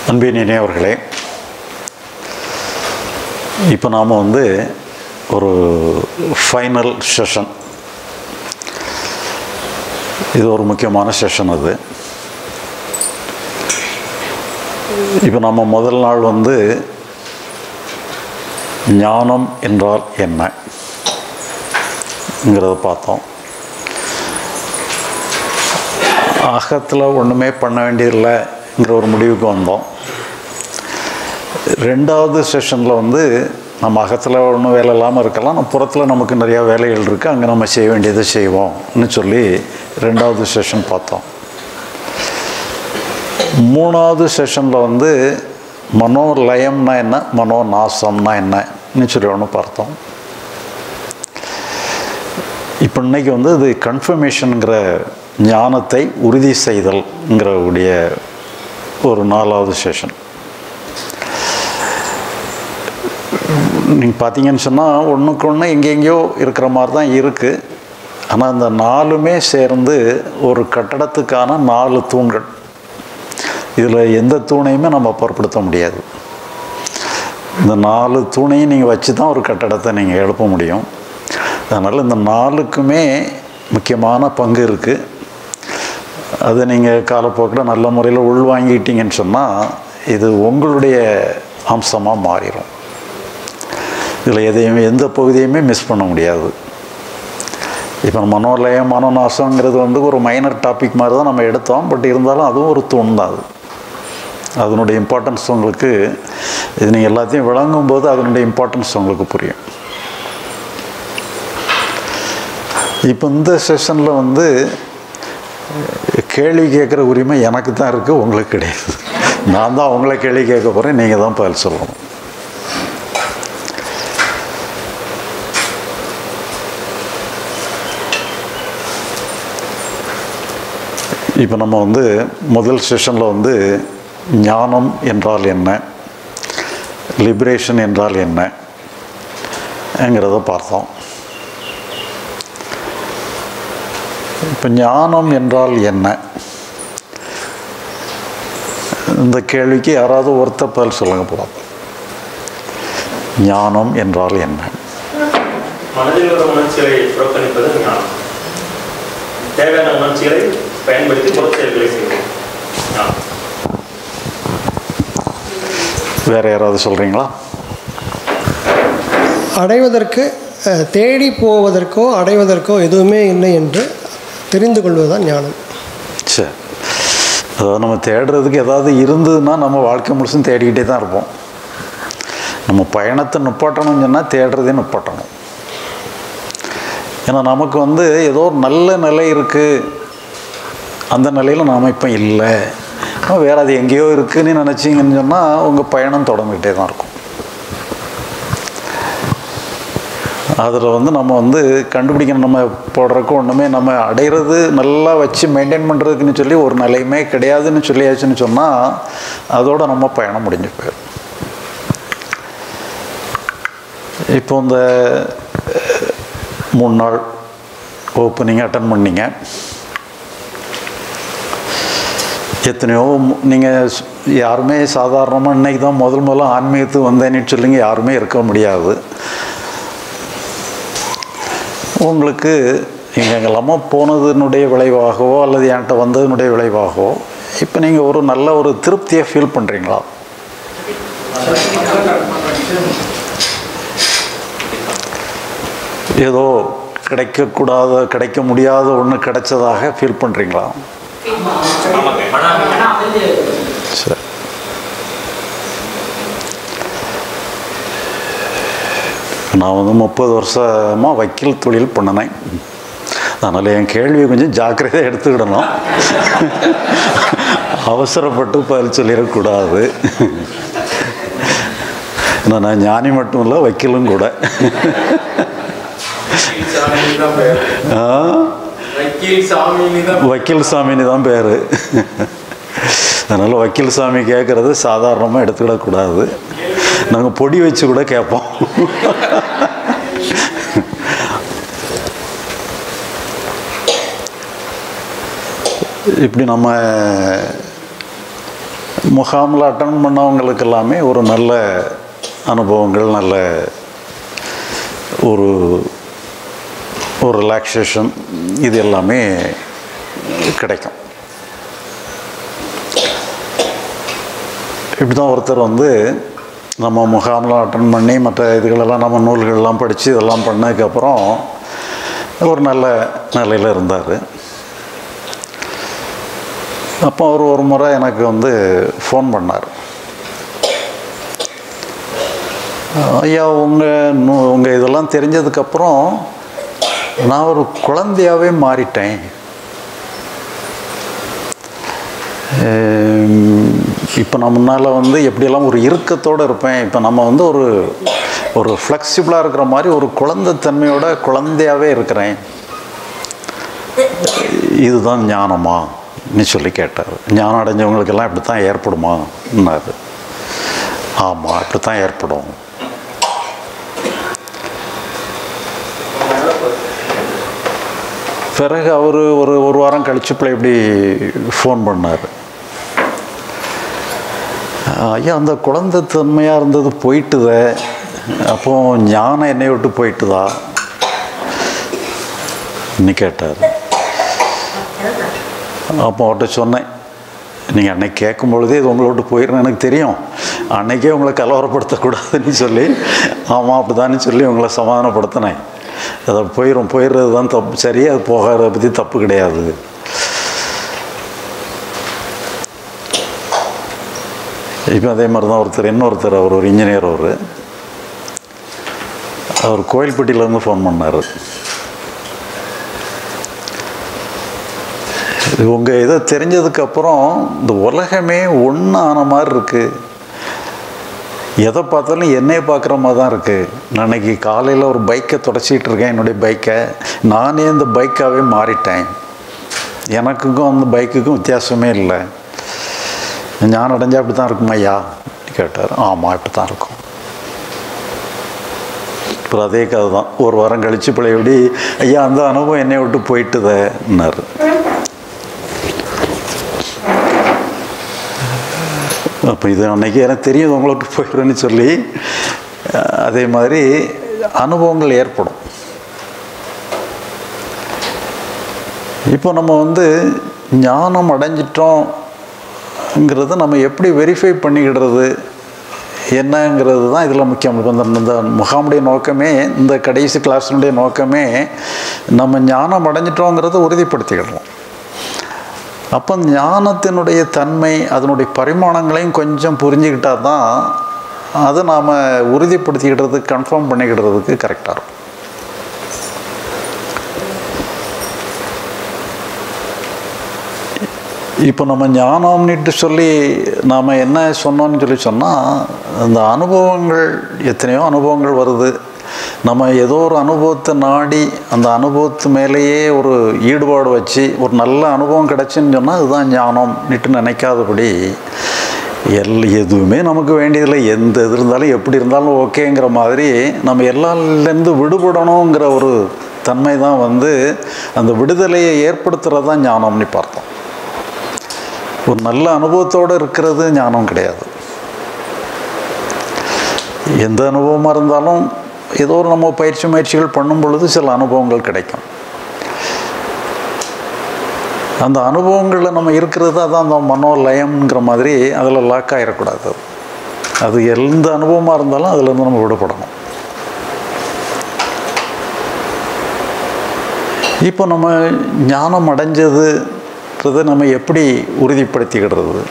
அன்பின் இணையவர்களே இப்போ நாம் வந்து ஒரு ஃபைனல் செஷன் இது ஒரு முக்கியமான செஷன் அது இப்போ நம்ம முதல் நாள் வந்து ஞானம் என்றால் என்னங்கிறத பார்த்தோம் அகத்தில் ஒன்றுமே பண்ண வேண்டியதில்லைங்கிற ஒரு முடிவுக்கு வந்தோம் ரெண்டாவது செஷனில் வந்து நம்ம அகத்தில் ஒன்றும் வேலை இல்லாமல் இருக்கலாம் நம்ம புறத்தில் நமக்கு நிறையா வேலைகள் இருக்குது அங்கே நம்ம செய்ய வேண்டியதை செய்வோம்னு சொல்லி ரெண்டாவது செஷன் பார்த்தோம் மூணாவது செஷனில் வந்து மனோ லயம்னா என்ன மனோ நாசம்னா என்னன்னு சொல்லி ஒன்று பார்த்தோம் இப்போ இன்னைக்கு வந்து இது கன்ஃபர்மேஷனுங்கிற ஞானத்தை உறுதி செய்தல்ங்கிற உடைய ஒரு நாலாவது செஷன் நீங்கள் பார்த்தீங்கன்னு சொன்னால் ஒன்றுக்கு ஒன்று எங்கெங்கேயோ இருக்கிற மாதிரி தான் இருக்குது ஆனால் இந்த நாலுமே சேர்ந்து ஒரு கட்டடத்துக்கான நாலு தூண்கள் இதில் எந்த தூணையுமே நம்ம பொருட்படுத்த முடியாது இந்த நாலு தூணையும் நீங்கள் வச்சு தான் ஒரு கட்டடத்தை நீங்கள் எழுப்ப முடியும் அதனால் இந்த நாலுக்குமே முக்கியமான பங்கு இருக்குது அதை நீங்கள் காலப்போக்கில் நல்ல முறையில் உள்வாங்கிட்டீங்கன்னு சொன்னால் இது உங்களுடைய அம்சமாக மாறிடும் இதில் எதையுமே எந்த பகுதியுமே மிஸ் பண்ண முடியாது இப்போ மனோலயம் மனோநாசங்கிறது வந்து ஒரு மைனர் டாபிக் மாதிரி தான் நம்ம எடுத்தோம் பட் இருந்தாலும் அதுவும் ஒரு தூண் தான் அது அதனுடைய இம்பார்ட்டன்ஸ் உங்களுக்கு இது நீங்கள் எல்லாத்தையும் விளங்கும்போது அதனுடைய இம்பார்ட்டன்ஸ் உங்களுக்கு புரியும் இப்போ இந்த செஷனில் வந்து கேள்வி கேட்குற உரிமை எனக்கு தான் இருக்குது உங்களுக்கு கிடையாது நான் தான் அவங்கள கேள்வி கேட்க போகிறேன் நீங்கள் தான் பதில் சொல்லணும் இப்போ நம்ம வந்து முதல் செஷனில் வந்து ஞானம் என்றால் என்ன லிபரேஷன் என்றால் என்னங்கிறத பார்த்தோம் இப்போ ஞானம் என்றால் என்ன இந்த கேள்விக்கு யாராவது ஒருத்தர் பதில் சொல்லுங்க போகலாம் ஞானம் என்றால் என்ன மனதில் உள்ள உணர்ச்சிகளை புறக்கணிப்பது ஞானம் தேவையான உணர்ச்சிகளை பயன்படுத்தி புறச் செயல்களை செய்வோம் ஞானம் வேற யாராவது சொல்கிறீங்களா அடைவதற்கு அஹ், தேடி போவதற்கோ அடைவதற்கோ எதுவுமே இல்லை என்று தெரிந்து கொள்வதுதான் ஞானம் சரி அதாவது நம்ம தேடுறதுக்கு ஏதாவது இருந்ததுன்னா நம்ம வாழ்க்கை முழுசும் தேடிக்கிட்டே தான் இருப்போம் நம்ம பயணத்தை நுப்பாட்டணும்னு சொன்னால் தேடுறதே நுப்பாட்டணும் ஏன்னா நமக்கு வந்து ஏதோ ஒரு நல்ல நிலை இருக்குது அந்த நிலையில் நாம் இப்போ இல்லை நம்ம வேறு அது எங்கேயோ இருக்குன்னு நினச்சிங்கன்னு சொன்னால் உங்கள் பயணம் தொடர்ந்துக்கிட்டே தான் இருக்கும் அதில் வந்து நம்ம வந்து கண்டுபிடிக்கணும் நம்ம போடுறக்கு ஒன்றுமே நம்ம அடையிறது நல்லா வச்சு மெயின்டைன் பண்ணுறதுக்குன்னு சொல்லி ஒரு நிலையுமே கிடையாதுன்னு சொல்லியாச்சுன்னு சொன்னால் அதோட நம்ம பயணம் முடிஞ்சு போயிடும் இப்போ இந்த அஹ், மூணு நாள் வகுப்பு நீங்கள் அட்டன் பண்ணீங்க எத்தனையோ நீங்கள் யாருமே சாதாரணமாக இன்னைக்கு தான் முதல் முதல்ல ஆன்மீகத்துக்கு வந்தேன்னு சொல்லிங்க யாருமே இருக்க முடியாது உங்களுக்கு நீங்கள் எங்கெல்லாமோ போனதுனுடைய விளைவாகவோ அல்லது என்கிட்ட வந்ததுனுடைய விளைவாகவோ இப்போ நீங்கள் ஒரு நல்ல ஒரு திருப்தியை ஃபீல் பண்ணுறீங்களா ஏதோ கிடைக்கக்கூடாத கிடைக்க முடியாத ஒன்று கிடைச்சதாக ஃபீல் பண்ணுறீங்களா சரி நான் வந்து முப்பது வருஷமாக வக்கீல் தொழில் பண்ணினேன் அதனால் என் கேள்வியை கொஞ்சம் ஜாக்கிரதையாக எடுத்துக்கிடணும் அவசரப்பட்டு பதில் சொல்லிடக்கூடாது ஏன்னா நான் ஞானி மட்டும் இல்லை வக்கீலும் கூட ஆ? வக்கீல் சாமின்னு தான் வக்கீல் சாமின்னு தான் பேர் அதனால் வக்கீல் சாமி கேட்குறது சாதாரணமாக எடுத்துக்கிடக்கூடாது நாங்கள் பொடி வச்சு கூட கேட்போம் இப்படி நம்ம முகாமில் அட்டன் பண்ணவங்களுக்கு எல்லாமே ஒரு நல்ல அனுபவங்கள் நல்ல ஒரு ஒரு ரிலாக்ஸேஷன் இது எல்லாமே கிடைக்கும் இப்படி தான் ஒருத்தர் வந்து நம்ம முகாம்லாம் அட்டன் பண்ணி மற்ற இதுகளெல்லாம் நம்ம நூல்கள்லாம் படித்து இதெல்லாம் பண்ணதுக்கப்புறம் ஒரு நல்ல நிலையில் இருந்தார் அப்போ அவர் ஒரு முறை எனக்கு வந்து ஃபோன் பண்ணார் ஐயா உங்கள் நூ உங்கள் இதெல்லாம் தெரிஞ்சதுக்கப்புறம் நான் ஒரு குழந்தையாகவே மாறிட்டேன் இப்போ நான் முன்னால் வந்து எப்படியெல்லாம் ஒரு இறுக்கத்தோடு இருப்பேன் இப்போ நம்ம வந்து ஒரு ஒரு ஃப்ளெக்சிபிளாக இருக்கிற மாதிரி ஒரு குழந்தைத்தன்மையோட குழந்தையாகவே இருக்கிறேன் இதுதான் ஞானமா நீ சொல்லி கேட்டார் ஞானம் அடைஞ்சவங்களுக்கெல்லாம் இப்படி தான் ஏற்படுமான்னாரு ஆமாம் இப்படி தான் ஏற்படும் பிறகு அவர் ஒரு ஒரு வாரம் கழிச்சு பிள்ளை இப்படி ஃபோன் பண்ணார் ஐயா அந்த குழந்தை தன்மையாக இருந்தது போயிட்டுதே அப்போ ஞானம் என்னை விட்டு போயிட்டுதா நீ கேட்டார் அப்போ அவர்கிட்ட சொன்னேன் நீங்கள் அன்னைக்கு கேட்கும் பொழுதே இது உங்களை விட்டு போயிடுன்னு எனக்கு தெரியும் அன்னைக்கே உங்களை கலவரப்படுத்தக்கூடாதுன்னு சொல்லி ஆமாம் அப்படிதான்னு சொல்லி உங்களை சமாதானப்படுத்தினேன் அதை போயிடும் போயிடுறது தான் தப்பு சரி அது போகிறத பற்றி தப்பு கிடையாது இப்போ அதே மாதிரி தான் ஒருத்தர் இன்னொருத்தர் அவர் ஒரு இன்ஜினியர் அவர் அவர் கோயில்பட்டியிலேருந்து ஃபோன் பண்ணார் உங்கள் இதை தெரிஞ்சதுக்கப்புறம் இந்த உலகமே ஒன்று ஆன மாதிரி இருக்குது எதை பார்த்தாலும் என்னையை பார்க்குற மாதிரி தான் இருக்குது நான் அன்னைக்கு காலையில் ஒரு பைக்கை தொடச்சிக்கிட்டு இருக்கேன் என்னுடைய பைக்கை நானே இந்த பைக்காகவே மாறிட்டேன் எனக்குக்கும் அந்த பைக்குக்கும் வித்தியாசமே இல்லை ஞானம் அடைஞ்சா அப்படி தான் இருக்கும் ஐயா கேட்டார் ஆமாம் இப்படி தான் இருக்கும் அப்புறம் அதே கதை தான் ஒரு வாரம் கழிச்சு பிள்ளையோடி ஐயா அந்த அனுபவம் என்னை விட்டு போயிட்டுதேன்னாரு அப்போ இது அன்னைக்கு எனக்கு தெரியும் உங்களுக்கு போயிடுன்னு சொல்லி அதே மாதிரி அனுபவங்கள் ஏற்படும் இப்போ நம்ம வந்து ஞானம் அடைஞ்சிட்டோங்கிறத நம்ம எப்படி வெரிஃபை பண்ணிக்கிடுறது என்னங்கிறது தான் இதில் முக்கியம் இப்போ இந்த இந்த முகாமுடைய நோக்கமே இந்த கடைசி கிளாஸினுடைய நோக்கமே நம்ம ஞானம் அடைஞ்சிட்டோங்கிறத உறுதிப்படுத்திக்கிடலாம் அப்போ ஞானத்தினுடைய தன்மை அதனுடைய பரிமாணங்களையும் கொஞ்சம் புரிஞ்சுக்கிட்டா தான் அதை நாம் உறுதிப்படுத்திக்கிடுறதுக்கு கன்ஃபார்ம் பண்ணிக்கிடுறதுக்கு கரெக்டாக இருக்கும் இப்போ நம்ம ஞானம்னுட்டு சொல்லி நாம் என்ன சொன்னோம்னு சொல்லி சொன்னால் அந்த அனுபவங்கள் எத்தனையோ அனுபவங்கள் வருது நம்ம ஏதோ ஒரு அனுபவத்தை நாடி அந்த அனுபவத்து மேலேயே ஒரு ஈடுபாடு வச்சு ஒரு நல்ல அனுபவம் கிடச்சின்னு சொன்னால் அதுதான் ஞானம்னுட்டு நினைக்காதபடி எல் எதுவுமே நமக்கு வேண்டியதில்லை எந்த இது இருந்தாலும் எப்படி இருந்தாலும் ஓகேங்கிற மாதிரி நம்ம எல்லாத்துலேருந்து விடுபடணுங்கிற ஒரு தன்மை தான் வந்து அந்த விடுதலையை ஏற்படுத்துகிறது தான் ஞானம்னு பார்த்தோம் ஒரு நல்ல அனுபவத்தோடு இருக்கிறது ஞானம் கிடையாது எந்த அனுபவமாக இருந்தாலும் ஏதோ ஒரு நம்ம பயிற்சி முயற்சிகள் பண்ணும் பொழுது சில அனுபவங்கள் கிடைக்கும் அந்த அனுபவங்களில் நம்ம இருக்கிறது தான் அந்த மனோலயம்ங்கிற மாதிரி அதில் லாக் ஆகிடக்கூடாது அது எந்த அனுபவமாக இருந்தாலும் அதுலேருந்து நம்ம விடுபடணும் இப்போ நம்ம ஞானம் அடைஞ்சதுன்றதை நம்ம எப்படி உறுதிப்படுத்திக்கிடுறது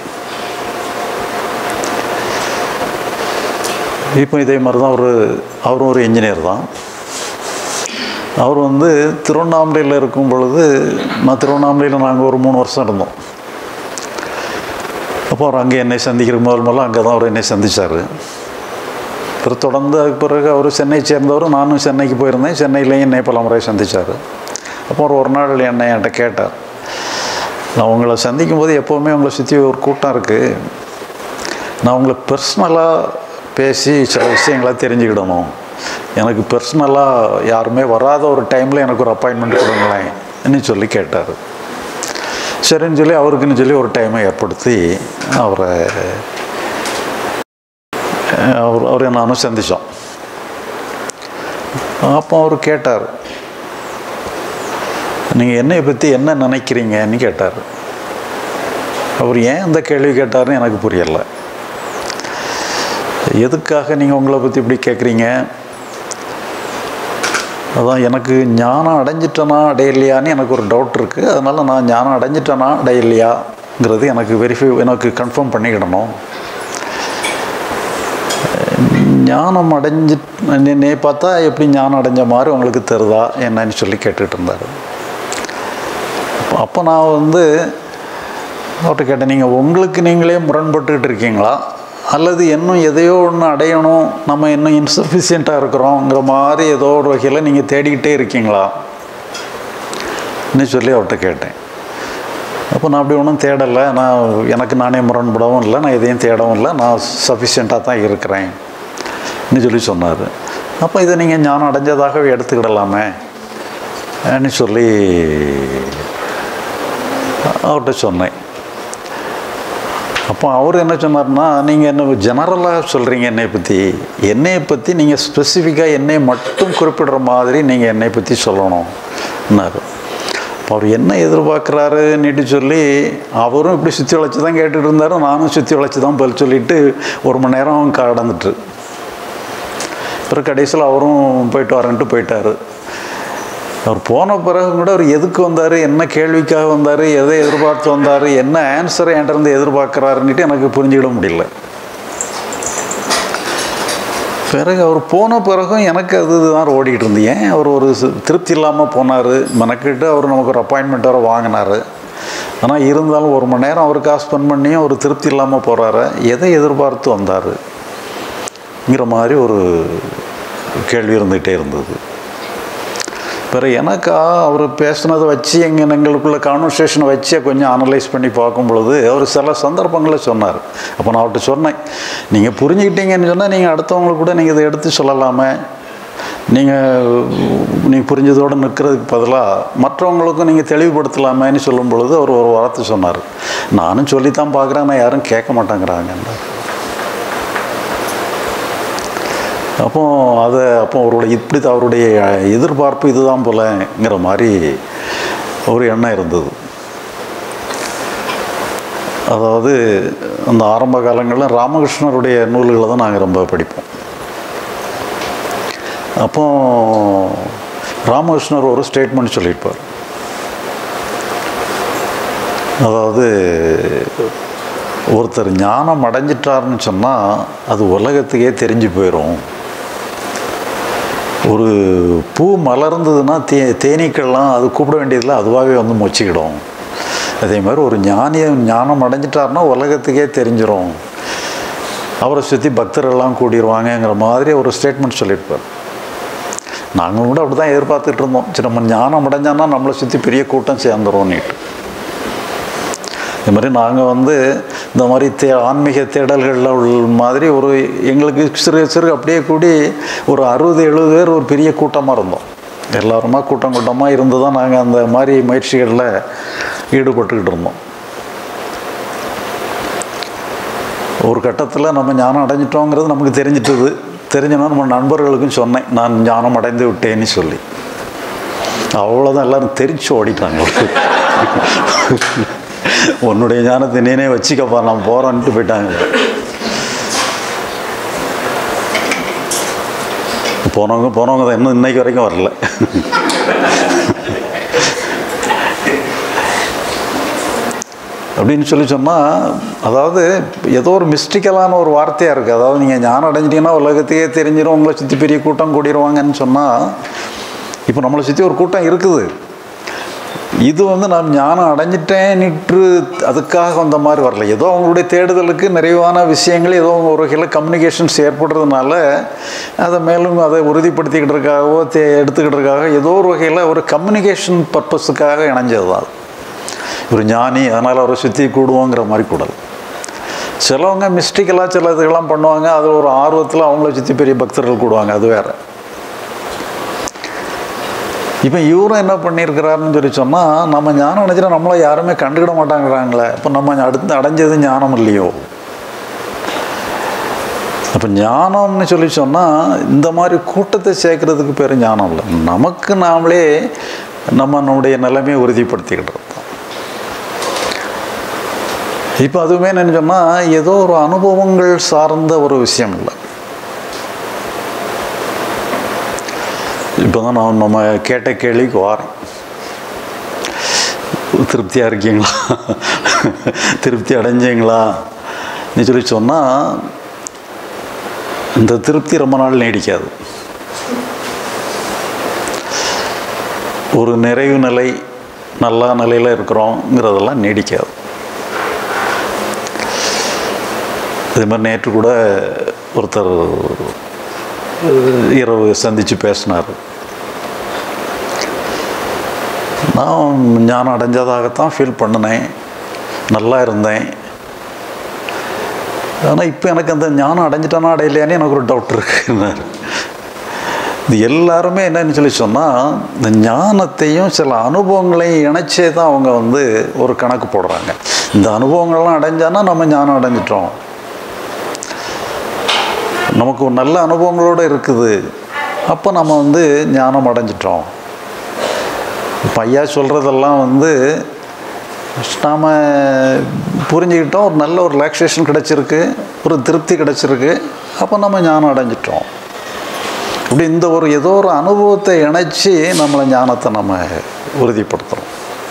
இப்போ இதே மாதிரி தான் ஒரு அவரும் ஒரு இன்ஜினியர் தான் அவர் வந்து திருவண்ணாமலையில் இருக்கும் பொழுது நான் திருவண்ணாமலையில் நாங்கள் ஒரு மூணு வருஷம் இருந்தோம் அப்போ அவர் அங்கே என்னை சந்திக்கிற முதல் முதல்ல அங்கே தான் அவர் என்னை சந்தித்தார் அப்புறம் தொடர்ந்து அதுக்கு பிறகு அவர் சென்னை சேர்ந்தவர் நானும் சென்னைக்கு போயிருந்தேன் சென்னையிலையும் என்னை பல முறை சந்தித்தார் அப்போ ஒரு ஒரு நாள் என்னை என்கிட்ட கேட்டார் நான் உங்களை சந்திக்கும் போது எப்போவுமே உங்களை சுற்றி ஒரு கூட்டம் இருக்குது நான் உங்களை பர்சனலாக பேசி சில விஷயங்களை தெரிஞ்சுக்கிடணும் எனக்கு பர்சனலாக யாருமே வராத ஒரு டைமில் எனக்கு ஒரு அப்பாயின்மெண்ட் கொடுங்களேன் சொல்லி கேட்டார் சரின்னு சொல்லி அவருக்குன்னு சொல்லி ஒரு டைமை ஏற்படுத்தி அவரை அவர் அவரை நானும் சந்தித்தோம் அப்போ அவர் கேட்டார் நீங்கள் என்னை பற்றி என்ன நினைக்கிறீங்கன்னு கேட்டார் அவர் ஏன் அந்த கேள்வி கேட்டார்னு எனக்கு புரியலை எதுக்காக நீங்கள் உங்களை பற்றி இப்படி கேட்குறீங்க அதான் எனக்கு ஞானம் அடைஞ்சிட்டனா அடையலையான்னு எனக்கு ஒரு டவுட் இருக்குது அதனால் நான் ஞானம் அடைஞ்சிட்டனா அடையலையாங்கிறது எனக்கு வெரிஃபை எனக்கு கன்ஃபார்ம் பண்ணிக்கிடணும் ஞானம் அடைஞ்சி நீ பார்த்தா எப்படி ஞானம் அடைஞ்ச மாதிரி உங்களுக்கு தெரிதா என்னன்னு சொல்லி கேட்டுட்டு இருந்தார் அப்போ நான் வந்து அவர்கிட்ட கேட்டேன் நீங்கள் உங்களுக்கு நீங்களே முரண்பட்டுக்கிட்டு இருக்கீங்களா அல்லது இன்னும் எதையோ ஒன்று அடையணும் நம்ம இன்னும் இன்சஃபிஷியண்ட்டாக இருக்கிறோங்கிற மாதிரி ஏதோ ஒரு வகையில் நீங்கள் தேடிக்கிட்டே இருக்கீங்களா சொல்லி அவர்கிட்ட கேட்டேன் அப்போ நான் அப்படி ஒன்றும் தேடலை நான் எனக்கு நானே முரண்படவும் இல்லை நான் எதையும் தேடவும் இல்லை நான் சஃபிஷியண்ட்டாக தான் இருக்கிறேன் சொல்லி சொன்னார் அப்போ இதை நீங்கள் ஞானம் அடைஞ்சதாகவே எடுத்துக்கிடலாமே ன்னு சொல்லி அவர்கிட்ட சொன்னேன் அப்போ அவர் என்ன சொன்னார்னா நீங்கள் என்ன ஜெனரலாக சொல்கிறீங்க என்னை பற்றி என்னையை பற்றி நீங்கள் ஸ்பெசிஃபிக்காக என்னை மட்டும் குறிப்பிடுற மாதிரி நீங்கள் என்னை பற்றி சொல்லணும்னாரு அப்போ அவர் என்ன எதிர்பார்க்குறாருன்னுட்டு சொல்லி அவரும் இப்படி சுற்றி வளைச்சி தான் கேட்டுட்டு இருந்தார் நானும் சுற்றி வளைச்சி தான் பதில் சொல்லிட்டு ஒரு மணி நேரம் கடந்துட்டு அப்புறம் கடைசியில் அவரும் போயிட்டு வரேன்ட்டு போயிட்டார் அவர் போன பிறகு கூட அவர் எதுக்கு வந்தார் என்ன கேள்விக்காக வந்தார் எதை எதிர்பார்த்து வந்தார் என்ன ஆன்சரை என்கிட்ட எதிர்பார்க்குறாருன்னுட்டு எனக்கு புரிஞ்சுக்கிட முடியல பிறகு அவர் போன பிறகும் எனக்கு அது தான் ஓடிக்கிட்டு இருந்து ஏன் அவர் ஒரு திருப்தி இல்லாமல் போனார் மெனக்கிட்டு அவர் நமக்கு ஒரு அப்பாயின்மெண்ட் வர வாங்கினார் ஆனால் இருந்தாலும் ஒரு மணி நேரம் அவருக்காக ஸ்பெண்ட் பண்ணியும் ஒரு திருப்தி இல்லாமல் போகிறாரு எதை எதிர்பார்த்து வந்தாருங்கிற மாதிரி ஒரு கேள்வி இருந்துகிட்டே இருந்தது பிறகு எனக்கா அவர் பேசுனதை வச்சு எங்கள் எங்களுக்குள்ள கான்வர்சேஷனை வச்சு கொஞ்சம் அனலைஸ் பண்ணி பார்க்கும் பொழுது அவர் சில சந்தர்ப்பங்களில் சொன்னார் அப்போ நான் அவர்கிட்ட சொன்னேன் நீங்கள் புரிஞ்சுக்கிட்டீங்கன்னு சொன்னால் நீங்கள் அடுத்தவங்களுக்கு கூட நீங்கள் இதை எடுத்து சொல்லலாமே நீங்கள் நீங்கள் புரிஞ்சதோடு நிற்கிறதுக்கு பதிலாக மற்றவங்களுக்கும் நீங்கள் தெளிவுபடுத்தலாமேன்னு சொல்லும் பொழுது அவர் ஒரு வார்த்தை சொன்னார் நானும் சொல்லித்தான் பார்க்குறேன் நான் யாரும் கேட்க மாட்டேங்கிறாங்கன்னு அப்போ அதை அப்போ அவருடைய இப்படி அவருடைய எதிர்பார்ப்பு இதுதான் போலங்கிற மாதிரி ஒரு எண்ணம் இருந்தது அதாவது அந்த ஆரம்ப காலங்களில் ராமகிருஷ்ணருடைய நூல்களை தான் நாங்கள் ரொம்ப படிப்போம் அப்போ ராமகிருஷ்ணர் ஒரு ஸ்டேட்மெண்ட் சொல்லியிருப்பார் அதாவது ஒருத்தர் ஞானம் அடைஞ்சிட்டாருன்னு சொன்னால் அது உலகத்துக்கே தெரிஞ்சு போயிடும் ஒரு பூ மலர்ந்ததுன்னா தே தேனீக்கள்லாம் அது கூப்பிட வேண்டியதில்லை அதுவாகவே வந்து மொச்சிக்கிடும் அதே மாதிரி ஒரு ஞானிய ஞானம் அடைஞ்சிட்டாருன்னா உலகத்துக்கே தெரிஞ்சிடும் அவரை சுற்றி பக்தர்கள்லாம் கூடிடுவாங்கங்கிற மாதிரி ஒரு ஸ்டேட்மெண்ட் சொல்லியிருப்பார் நாங்களும் கூட அப்படி தான் எதிர்பார்த்துட்டு இருந்தோம் சரி நம்ம ஞானம் அடைஞ்சான்னா நம்மளை சுற்றி பெரிய கூட்டம் சேர்ந்துரும்னுட்டு இது மாதிரி நாங்கள் வந்து இந்த மாதிரி தே ஆன்மீக தேடல்களில் உள்ள மாதிரி ஒரு எங்களுக்கு சிறு சிறு அப்படியே கூடி ஒரு அறுபது எழுபது பேர் ஒரு பெரிய கூட்டமாக இருந்தோம் எல்லாருமா கூட்டம் கூட்டமாக இருந்து தான் நாங்கள் அந்த மாதிரி முயற்சிகளில் ஈடுபட்டுக்கிட்டு இருந்தோம் ஒரு கட்டத்தில் நம்ம ஞானம் அடைஞ்சிட்டோங்கிறது நமக்கு தெரிஞ்சிட்டது தெரிஞ்சனா நம்ம நண்பர்களுக்கும் சொன்னேன் நான் ஞானம் அடைந்து விட்டேன்னு சொல்லி அவ்வளோதான் எல்லோரும் தெரிச்சு ஓடிட்டாங்க உன்னுடைய ஞானத்தை நீனே வச்சுக்கப்பா நான் போகிறோன்ட்டு போயிட்டாங்க போனவங்க போனவங்க தான் இன்னும் இன்னைக்கு வரைக்கும் வரல அப்படின்னு சொல்லி சொன்னால் அதாவது ஏதோ ஒரு மிஸ்டிக்கலான ஒரு வார்த்தையாக இருக்குது அதாவது நீங்கள் ஞானம் அடைஞ்சிட்டிங்கன்னா உலகத்தையே தெரிஞ்சிடும் உங்களை சுற்றி பெரிய கூட்டம் கூடிடுவாங்கன்னு சொன்னால் இப்போ நம்மளை சுற்றி ஒரு கூட்டம் இருக்குது இது வந்து நான் ஞானம் அடைஞ்சிட்டேன்னுட்டு அதுக்காக வந்த மாதிரி வரல ஏதோ அவங்களுடைய தேடுதலுக்கு நிறைவான விஷயங்கள் ஏதோ ஒரு வகையில் கம்யூனிகேஷன்ஸ் ஏற்படுறதுனால அதை மேலும் அதை உறுதிப்படுத்திக்கிட்டுருக்காகவோ தே எடுத்துக்கிட்டுருக்காக ஏதோ ஒரு வகையில் ஒரு கம்யூனிகேஷன் பர்பஸுக்காக இணைஞ்சது தான் ஒரு ஞானி அதனால் அவரை சுற்றி கூடுவோங்கிற மாதிரி கூடல் சிலவங்க மிஸ்டிக்கலாக சில இதுக்கெல்லாம் பண்ணுவாங்க அது ஒரு ஆர்வத்தில் அவங்கள சுற்றி பெரிய பக்தர்கள் கூடுவாங்க அது வேறு இப்போ இவரும் என்ன பண்ணியிருக்கிறாருன்னு சொல்லி சொன்னால் நம்ம ஞானம் அடைஞ்சிட்டா நம்மளை யாருமே கண்டுக்கிட மாட்டாங்கிறாங்களே இப்போ நம்ம அடுத்து அடைஞ்சது ஞானம் இல்லையோ அப்போ ஞானம்னு சொல்லி சொன்னால் இந்த மாதிரி கூட்டத்தை சேர்க்கறதுக்கு பேர் ஞானம் இல்லை நமக்கு நாமளே நம்ம நம்முடைய நிலைமையை உறுதிப்படுத்திக்கிட்டு தான் இப்போ அதுவுமே என்னன்னு சொன்னால் ஏதோ ஒரு அனுபவங்கள் சார்ந்த ஒரு விஷயம் இல்லை இப்போ தான் நான் நம்ம கேட்ட கேள்விக்கு வாரேன் திருப்தியாக இருக்கீங்களா திருப்தி அடைஞ்சீங்களா நீ சொல்லி சொன்னால் இந்த திருப்தி ரொம்ப நாள் நீடிக்காது ஒரு நிறைவு நிலை நல்ல நிலையில் இருக்கிறோங்கிறதெல்லாம் நீடிக்காது இதே மாதிரி நேற்று கூட ஒருத்தர் இரவு சந்தித்து பேசினார் நான் ஞானம் அடைஞ்சதாகத்தான் ஃபீல் பண்ணினேன் நல்லா இருந்தேன் ஆனால் இப்போ எனக்கு அந்த ஞானம் அடைஞ்சிட்டானா அடையலையானே எனக்கு ஒரு டவுட் இருக்குன்னாரு இது எல்லாருமே என்னன்னு சொல்லி சொன்னால் இந்த ஞானத்தையும் சில அனுபவங்களையும் இணைச்சே தான் அவங்க வந்து ஒரு கணக்கு போடுறாங்க இந்த அனுபவங்கள்லாம் அடைஞ்சானா நம்ம ஞானம் அடைஞ்சிட்டோம் நமக்கு ஒரு நல்ல அனுபவங்களோடு இருக்குது அப்போ நம்ம வந்து ஞானம் அடைஞ்சிட்டோம் இப்போ ஐயா சொல்கிறதெல்லாம் வந்து நாம் புரிஞ்சுக்கிட்டோம் ஒரு நல்ல ஒரு ரிலாக்ஸேஷன் கிடச்சிருக்கு ஒரு திருப்தி கிடச்சிருக்கு அப்போ நம்ம ஞானம் அடைஞ்சிட்டோம் இப்படி இந்த ஒரு ஏதோ ஒரு அனுபவத்தை இணைச்சி நம்மளை ஞானத்தை நம்ம உறுதிப்படுத்துகிறோம்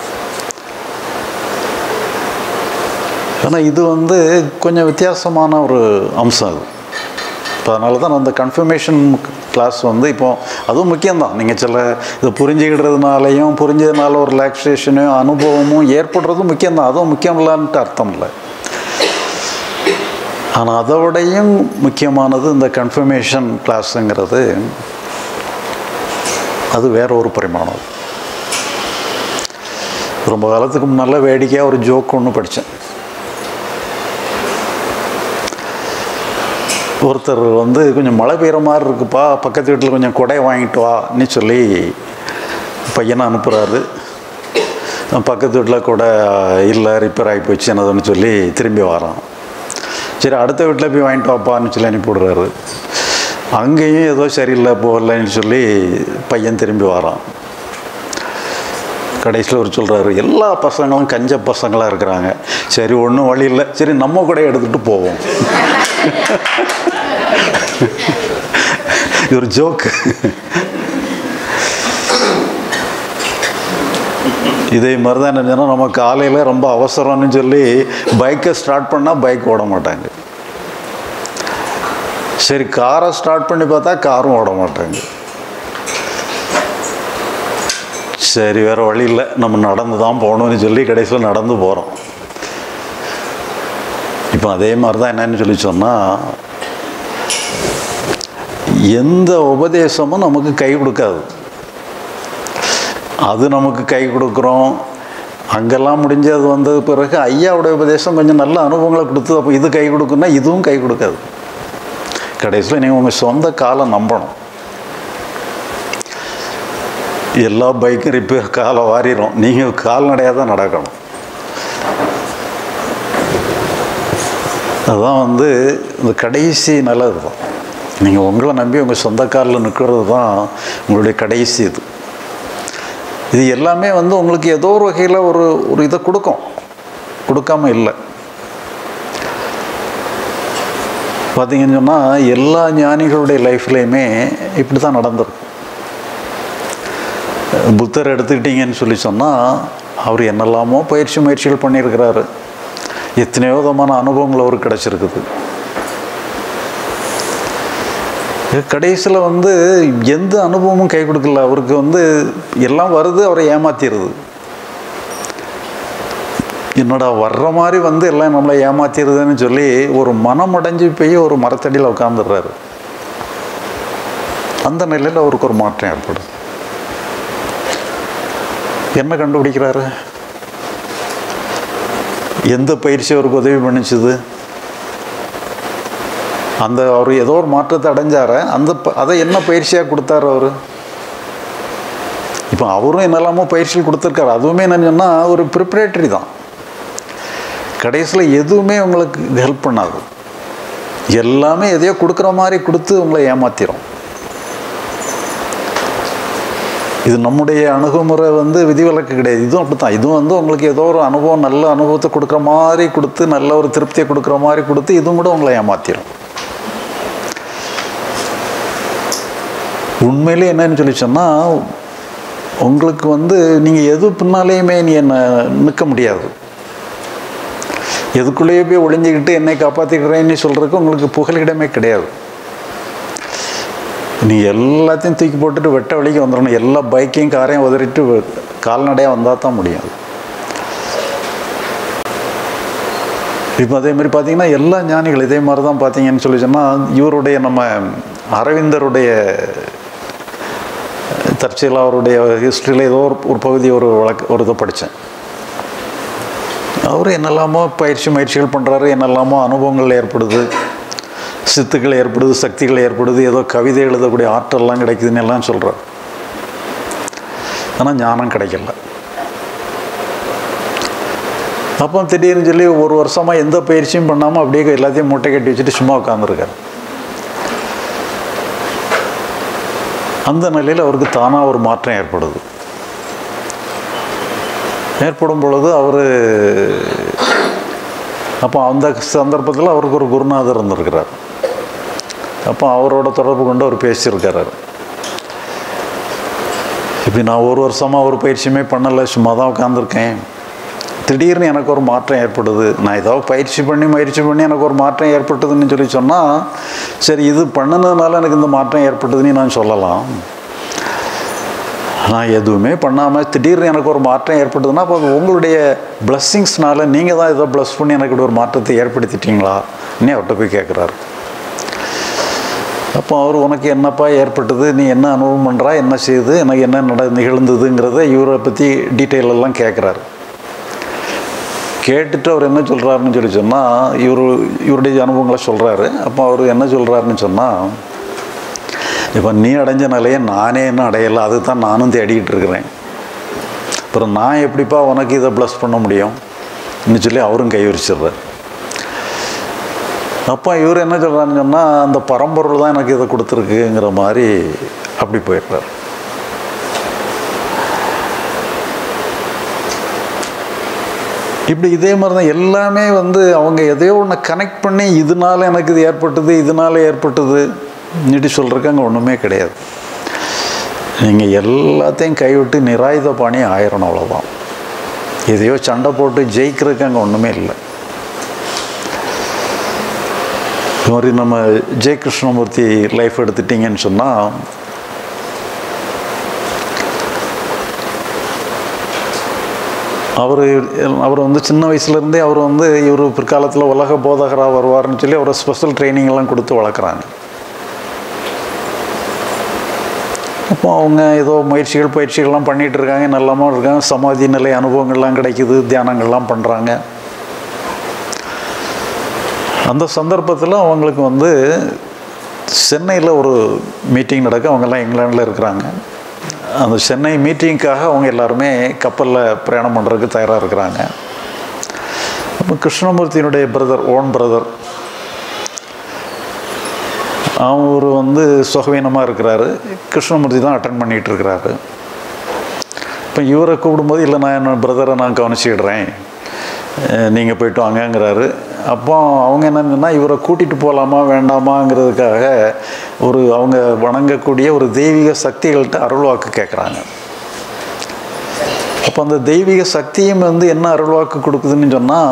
ஆனால் இது வந்து கொஞ்சம் வித்தியாசமான ஒரு அம்சம் அது இப்போ அதனால தான் அந்த கன்ஃபர்மேஷன் கிளாஸ் வந்து இப்போ அதுவும் முக்கியம்தான் நீங்கள் சில இது புரிஞ்சுக்கிடுறதுனாலையும் புரிஞ்சதுனால ஒரு ரிலாக்ஸேஷனும் அனுபவமும் ஏற்படுறதும் முக்கியம்தான் அதுவும் முக்கியம் இல்லைன்ட்டு அர்த்தம் இல்லை ஆனால் அதை விடையும் முக்கியமானது இந்த கன்ஃபர்மேஷன் கிளாஸுங்கிறது அது வேற ஒரு பரிமாணம் ரொம்ப காலத்துக்கு முன்னால் வேடிக்கையாக ஒரு ஜோக் ஒன்று படித்தேன் ஒருத்தர் வந்து கொஞ்சம் மழை பெய்கிற மாதிரி இருக்குப்பா பக்கத்து வீட்டில் கொஞ்சம் கொடை வாங்கிட்டு வான்னு சொல்லி பையனை அனுப்புகிறாரு பக்கத்து வீட்டில் கொடை இல்லை ரிப்பேர் ஆகி போச்சு என்னதுன்னு சொல்லி திரும்பி வரான் சரி அடுத்த வீட்டில் போய் வாங்கிட்டு வாப்பான்னு சொல்லி அனுப்பிவிடுறாரு அங்கேயும் ஏதோ சரியில்லை போகலன்னு சொல்லி பையன் திரும்பி வரான் கடைசியில் ஒரு சொல்கிறாரு எல்லா பசங்களும் கஞ்ச பசங்களாக இருக்கிறாங்க சரி ஒன்றும் வழி இல்லை சரி நம்ம கூட எடுத்துகிட்டு போவோம் இது ஒரு ஜோக்கு இதே மாதிரி தான் என்ன நம்ம காலையில் ரொம்ப அவசரம்னு சொல்லி பைக்கை ஸ்டார்ட் பண்ணால் பைக் ஓட மாட்டாங்க சரி காரை ஸ்டார்ட் பண்ணி பார்த்தா காரும் ஓட மாட்டாங்க சரி வேறு வழி இல்லை நம்ம நடந்து தான் போகணும்னு சொல்லி கடைசியில் நடந்து போகிறோம் இப்போ அதே மாதிரி தான் என்னன்னு சொல்லி சொன்னால் எந்த உபதேசமும் நமக்கு கை கொடுக்காது அது நமக்கு கை கொடுக்குறோம் அங்கெல்லாம் முடிஞ்சது வந்தது பிறகு ஐயாவுடைய உபதேசம் கொஞ்சம் நல்ல அனுபவங்களை கொடுத்து அப்போ இது கை கொடுக்குன்னா இதுவும் கை கொடுக்காது கடைசியில் நீங்கள் உங்கள் சொந்த காலை நம்பணும் எல்லா பைக்கும் ரிப்பேர் காலை வாரிடும் நீங்கள் கால்நடையாக தான் நடக்கணும் அதுதான் வந்து இந்த கடைசி நல்லது தான் நீங்கள் உங்களை நம்பி உங்கள் சொந்த காலில் நிற்கிறது தான் உங்களுடைய கடைசி இது இது எல்லாமே வந்து உங்களுக்கு ஏதோ ஒரு வகையில் ஒரு ஒரு இதை கொடுக்கும் கொடுக்காம இல்லை பார்த்தீங்கன்னு சொன்னால் எல்லா ஞானிகளுடைய லைஃப்லேயுமே இப்படி தான் நடந்திருக்கும் புத்தர் எடுத்துக்கிட்டீங்கன்னு சொல்லி சொன்னால் அவர் என்னெல்லாமோ பயிற்சி முயற்சிகள் பண்ணியிருக்கிறாரு எத்தனையோ விதமான அனுபவங்கள் அவருக்கு கிடச்சிருக்குது கடைசியில் வந்து எந்த அனுபவமும் கை கொடுக்கல அவருக்கு வந்து எல்லாம் வருது அவரை ஏமாத்திடுது என்னடா வர்ற மாதிரி வந்து எல்லாம் நம்மளை ஏமாத்திடுதுன்னு சொல்லி ஒரு மனம் அடைஞ்சு போய் ஒரு மரத்தடியில் உட்காந்துடுறாரு அந்த நிலையில் அவருக்கு ஒரு மாற்றம் ஏற்படுது என்ன கண்டுபிடிக்கிறாரு எந்த பயிற்சி அவருக்கு உதவி பண்ணிச்சுது அந்த அவர் ஏதோ ஒரு மாற்றத்தை அடைஞ்சார அந்த ப- அதை என்ன பயிற்சியாக கொடுத்தாரு அவர் இப்போ அவரும் என்னெல்லாமோ பயிற்சிகள் கொடுத்துருக்காரு அதுவுமே என்னன்னு சொன்னால் ஒரு ப்ரிப்பரேட்டரி தான் கடைசியில் எதுவுமே உங்களுக்கு ஹெல்ப் பண்ணாது எல்லாமே எதையோ கொடுக்குற மாதிரி கொடுத்து உங்களை ஏமாத்திரும் இது நம்முடைய அணுகுமுறை வந்து விதிவிலக்கு கிடையாது இதுவும் அப்படி தான் இதுவும் வந்து உங்களுக்கு ஏதோ ஒரு அனுபவம் நல்ல அனுபவத்தை கொடுக்குற மாதிரி கொடுத்து நல்ல ஒரு திருப்தியை கொடுக்குற மாதிரி கொடுத்து இதுவும் கூட உங்களை ஏமாத்திரும் உண்மையிலே என்னன்னு சொல்லி சொன்னால் உங்களுக்கு வந்து நீங்கள் எது பின்னாலேயுமே நீ என்னை நிற்க முடியாது எதுக்குள்ளேயே போய் ஒளிஞ்சிக்கிட்டு என்னை காப்பாற்றிக்கிறேன்னு சொல்கிறதுக்கு உங்களுக்கு புகலிடமே கிடையாது நீ எல்லாத்தையும் தூக்கி போட்டுட்டு வெட்ட வழிக்கு வந்துடணும் எல்லா பைக்கையும் காரையும் உதறிட்டு வெ- கால்நடையாக வந்தால் தான் முடியும் அது இப்போ அதே மாதிரி பார்த்தீங்கன்னா எல்லா ஞானிகள் இதே மாதிரி தான் பார்த்தீங்கன்னு சொல்லி சொன்னால் இவருடைய நம்ம அரவிந்தருடைய தற்செயலாக அவருடைய ஹிஸ்ட்ரியில் ஏதோ ஒரு ஒரு பகுதி ஒரு வழக்கு ஒரு இதை படித்தேன் அவர் என்னெல்லாமோ பயிற்சி முயற்சிகள் பண்ணுறாரு என்னெல்லாமோ அனுபவங்கள் ஏற்படுது சித்துக்கள் ஏற்படுது சக்திகள் ஏற்படுது ஏதோ கவிதை எழுதக்கூடிய ஆற்றல்லாம் கிடைக்குதுன்னு எல்லாம் சொல்கிறார் ஆனால் ஞானம் கிடைக்கல அப்போ திடீர்னு சொல்லி ஒரு வருஷமாக எந்த பயிற்சியும் பண்ணாமல் அப்படியே எல்லாத்தையும் மூட்டை கட்டி வச்சுட்டு சும்மா உட்காந்துருக்காரு அந்த நிலையில் அவருக்கு தானாக ஒரு மாற்றம் ஏற்படுது ஏற்படும் பொழுது அவர் அப்போ அந்த சந்தர்ப்பத்தில் அவருக்கு ஒரு குருநாதர் இருந்திருக்கிறார் அப்போ அவரோட தொடர்பு கொண்டு அவர் பேசியிருக்காரு இப்போ நான் ஒரு வருஷமாக ஒரு பயிற்சியுமே பண்ணலை சும்மா தான் உட்காந்துருக்கேன் திடீர்னு எனக்கு ஒரு மாற்றம் ஏற்படுது நான் ஏதோ பயிற்சி பண்ணி முயற்சி பண்ணி எனக்கு ஒரு மாற்றம் ஏற்பட்டதுன்னு சொல்லி சொன்னால் சரி இது பண்ணினதுனால எனக்கு இந்த மாற்றம் ஏற்பட்டதுன்னு நான் சொல்லலாம் நான் எதுவுமே பண்ணாமல் திடீர்னு எனக்கு ஒரு மாற்றம் ஏற்பட்டதுன்னா அப்போ அது உங்களுடைய பிளஸ்ஸிங்ஸ்னால நீங்கள் தான் ஏதோ ப்ளஸ் பண்ணி எனக்கு இப்படி ஒரு மாற்றத்தை ஏற்படுத்திட்டீங்களா இன்னும் அவர்கிட்ட போய் கேட்குறாரு அப்போ அவர் உனக்கு என்னப்பா ஏற்பட்டது நீ என்ன அனுபவம் பண்ணுறா என்ன செய்யுது எனக்கு என்ன நட நிகழ்ந்ததுங்கிறத இவரை பற்றி டீட்டெயில் எல்லாம் கேட்குறாரு கேட்டுட்டு அவர் என்ன சொல்கிறாருன்னு சொல்லி சொன்னால் இவர் இவருடைய அனுபவங்களை சொல்கிறாரு அப்போ அவர் என்ன சொல்கிறாருன்னு சொன்னால் இப்போ நீ அடைஞ்ச நிலையை நானே இன்னும் அடையலை அது தான் நானும் தேடிக்கிட்டு இருக்கிறேன் அப்புறம் நான் எப்படிப்பா உனக்கு இதை ப்ளஸ் பண்ண முடியும் இன்னும் சொல்லி அவரும் கை விரிச்சிடுறார் அப்போ இவர் என்ன சொல்கிறாருன்னு சொன்னால் அந்த பரம்பொருள் தான் எனக்கு இதை கொடுத்துருக்குங்கிற மாதிரி அப்படி போயிடுறார் இப்படி இதே மாதிரி தான் எல்லாமே வந்து அவங்க எதையோ ஒன்று கனெக்ட் பண்ணி இதனால எனக்கு இது ஏற்பட்டது இதனால ஏற்பட்டது நீட்டி சொல்கிறதுக்கு அங்கே ஒன்றுமே கிடையாது நீங்கள் எல்லாத்தையும் கைவிட்டு நிராயுத பாணி ஆயிரணும் அவ்வளோதான் எதையோ சண்டை போட்டு ஜெயிக்கிறதுக்கு அங்கே ஒன்றுமே இல்லை இது மாதிரி நம்ம ஜெய கிருஷ்ணமூர்த்தி லைஃப் எடுத்துட்டிங்கன்னு சொன்னால் அவர் அவர் வந்து சின்ன வயசுலேருந்தே அவர் வந்து இவர் பிற்காலத்தில் உலக போதகராக வருவார்னு சொல்லி அவரை ஸ்பெஷல் ட்ரைனிங் எல்லாம் கொடுத்து வளர்க்குறாங்க அப்போ அவங்க ஏதோ முயற்சிகள் பயிற்சிகள்லாம் பண்ணிகிட்டு இருக்காங்க நல்லாமல் இருக்காங்க சமாதி நிலை அனுபவங்கள்லாம் கிடைக்குது தியானங்கள்லாம் பண்ணுறாங்க அந்த சந்தர்ப்பத்தில் அவங்களுக்கு வந்து சென்னையில் ஒரு மீட்டிங் நடக்க அவங்கெல்லாம் இங்கிலாண்டில் இருக்கிறாங்க அந்த சென்னை மீட்டிங்க்காக அவங்க எல்லாருமே கப்பலில் பிரயாணம் பண்ணுறதுக்கு தயாராக இருக்கிறாங்க அப்போ கிருஷ்ணமூர்த்தியினுடைய பிரதர் ஓன் பிரதர் அவர் வந்து சுகவீனமாக இருக்கிறாரு கிருஷ்ணமூர்த்தி தான் அட்டன் பண்ணிகிட்டு இருக்கிறாரு இப்போ இவரை கூப்பிடும்போது இல்லை நான் என்னோட பிரதரை நான் கவனிச்சிடுறேன் நீங்கள் போயிட்டு வாங்கங்கிறாரு அப்போ அவங்க என்னன்னா இவரை கூட்டிகிட்டு போகலாமா வேண்டாமாங்கிறதுக்காக ஒரு அவங்க வணங்கக்கூடிய ஒரு தெய்வீக சக்திகள்கிட்ட அருள்வாக்கு கேட்குறாங்க அப்போ அந்த தெய்வீக சக்தியும் வந்து என்ன அருள்வாக்கு கொடுக்குதுன்னு சொன்னால்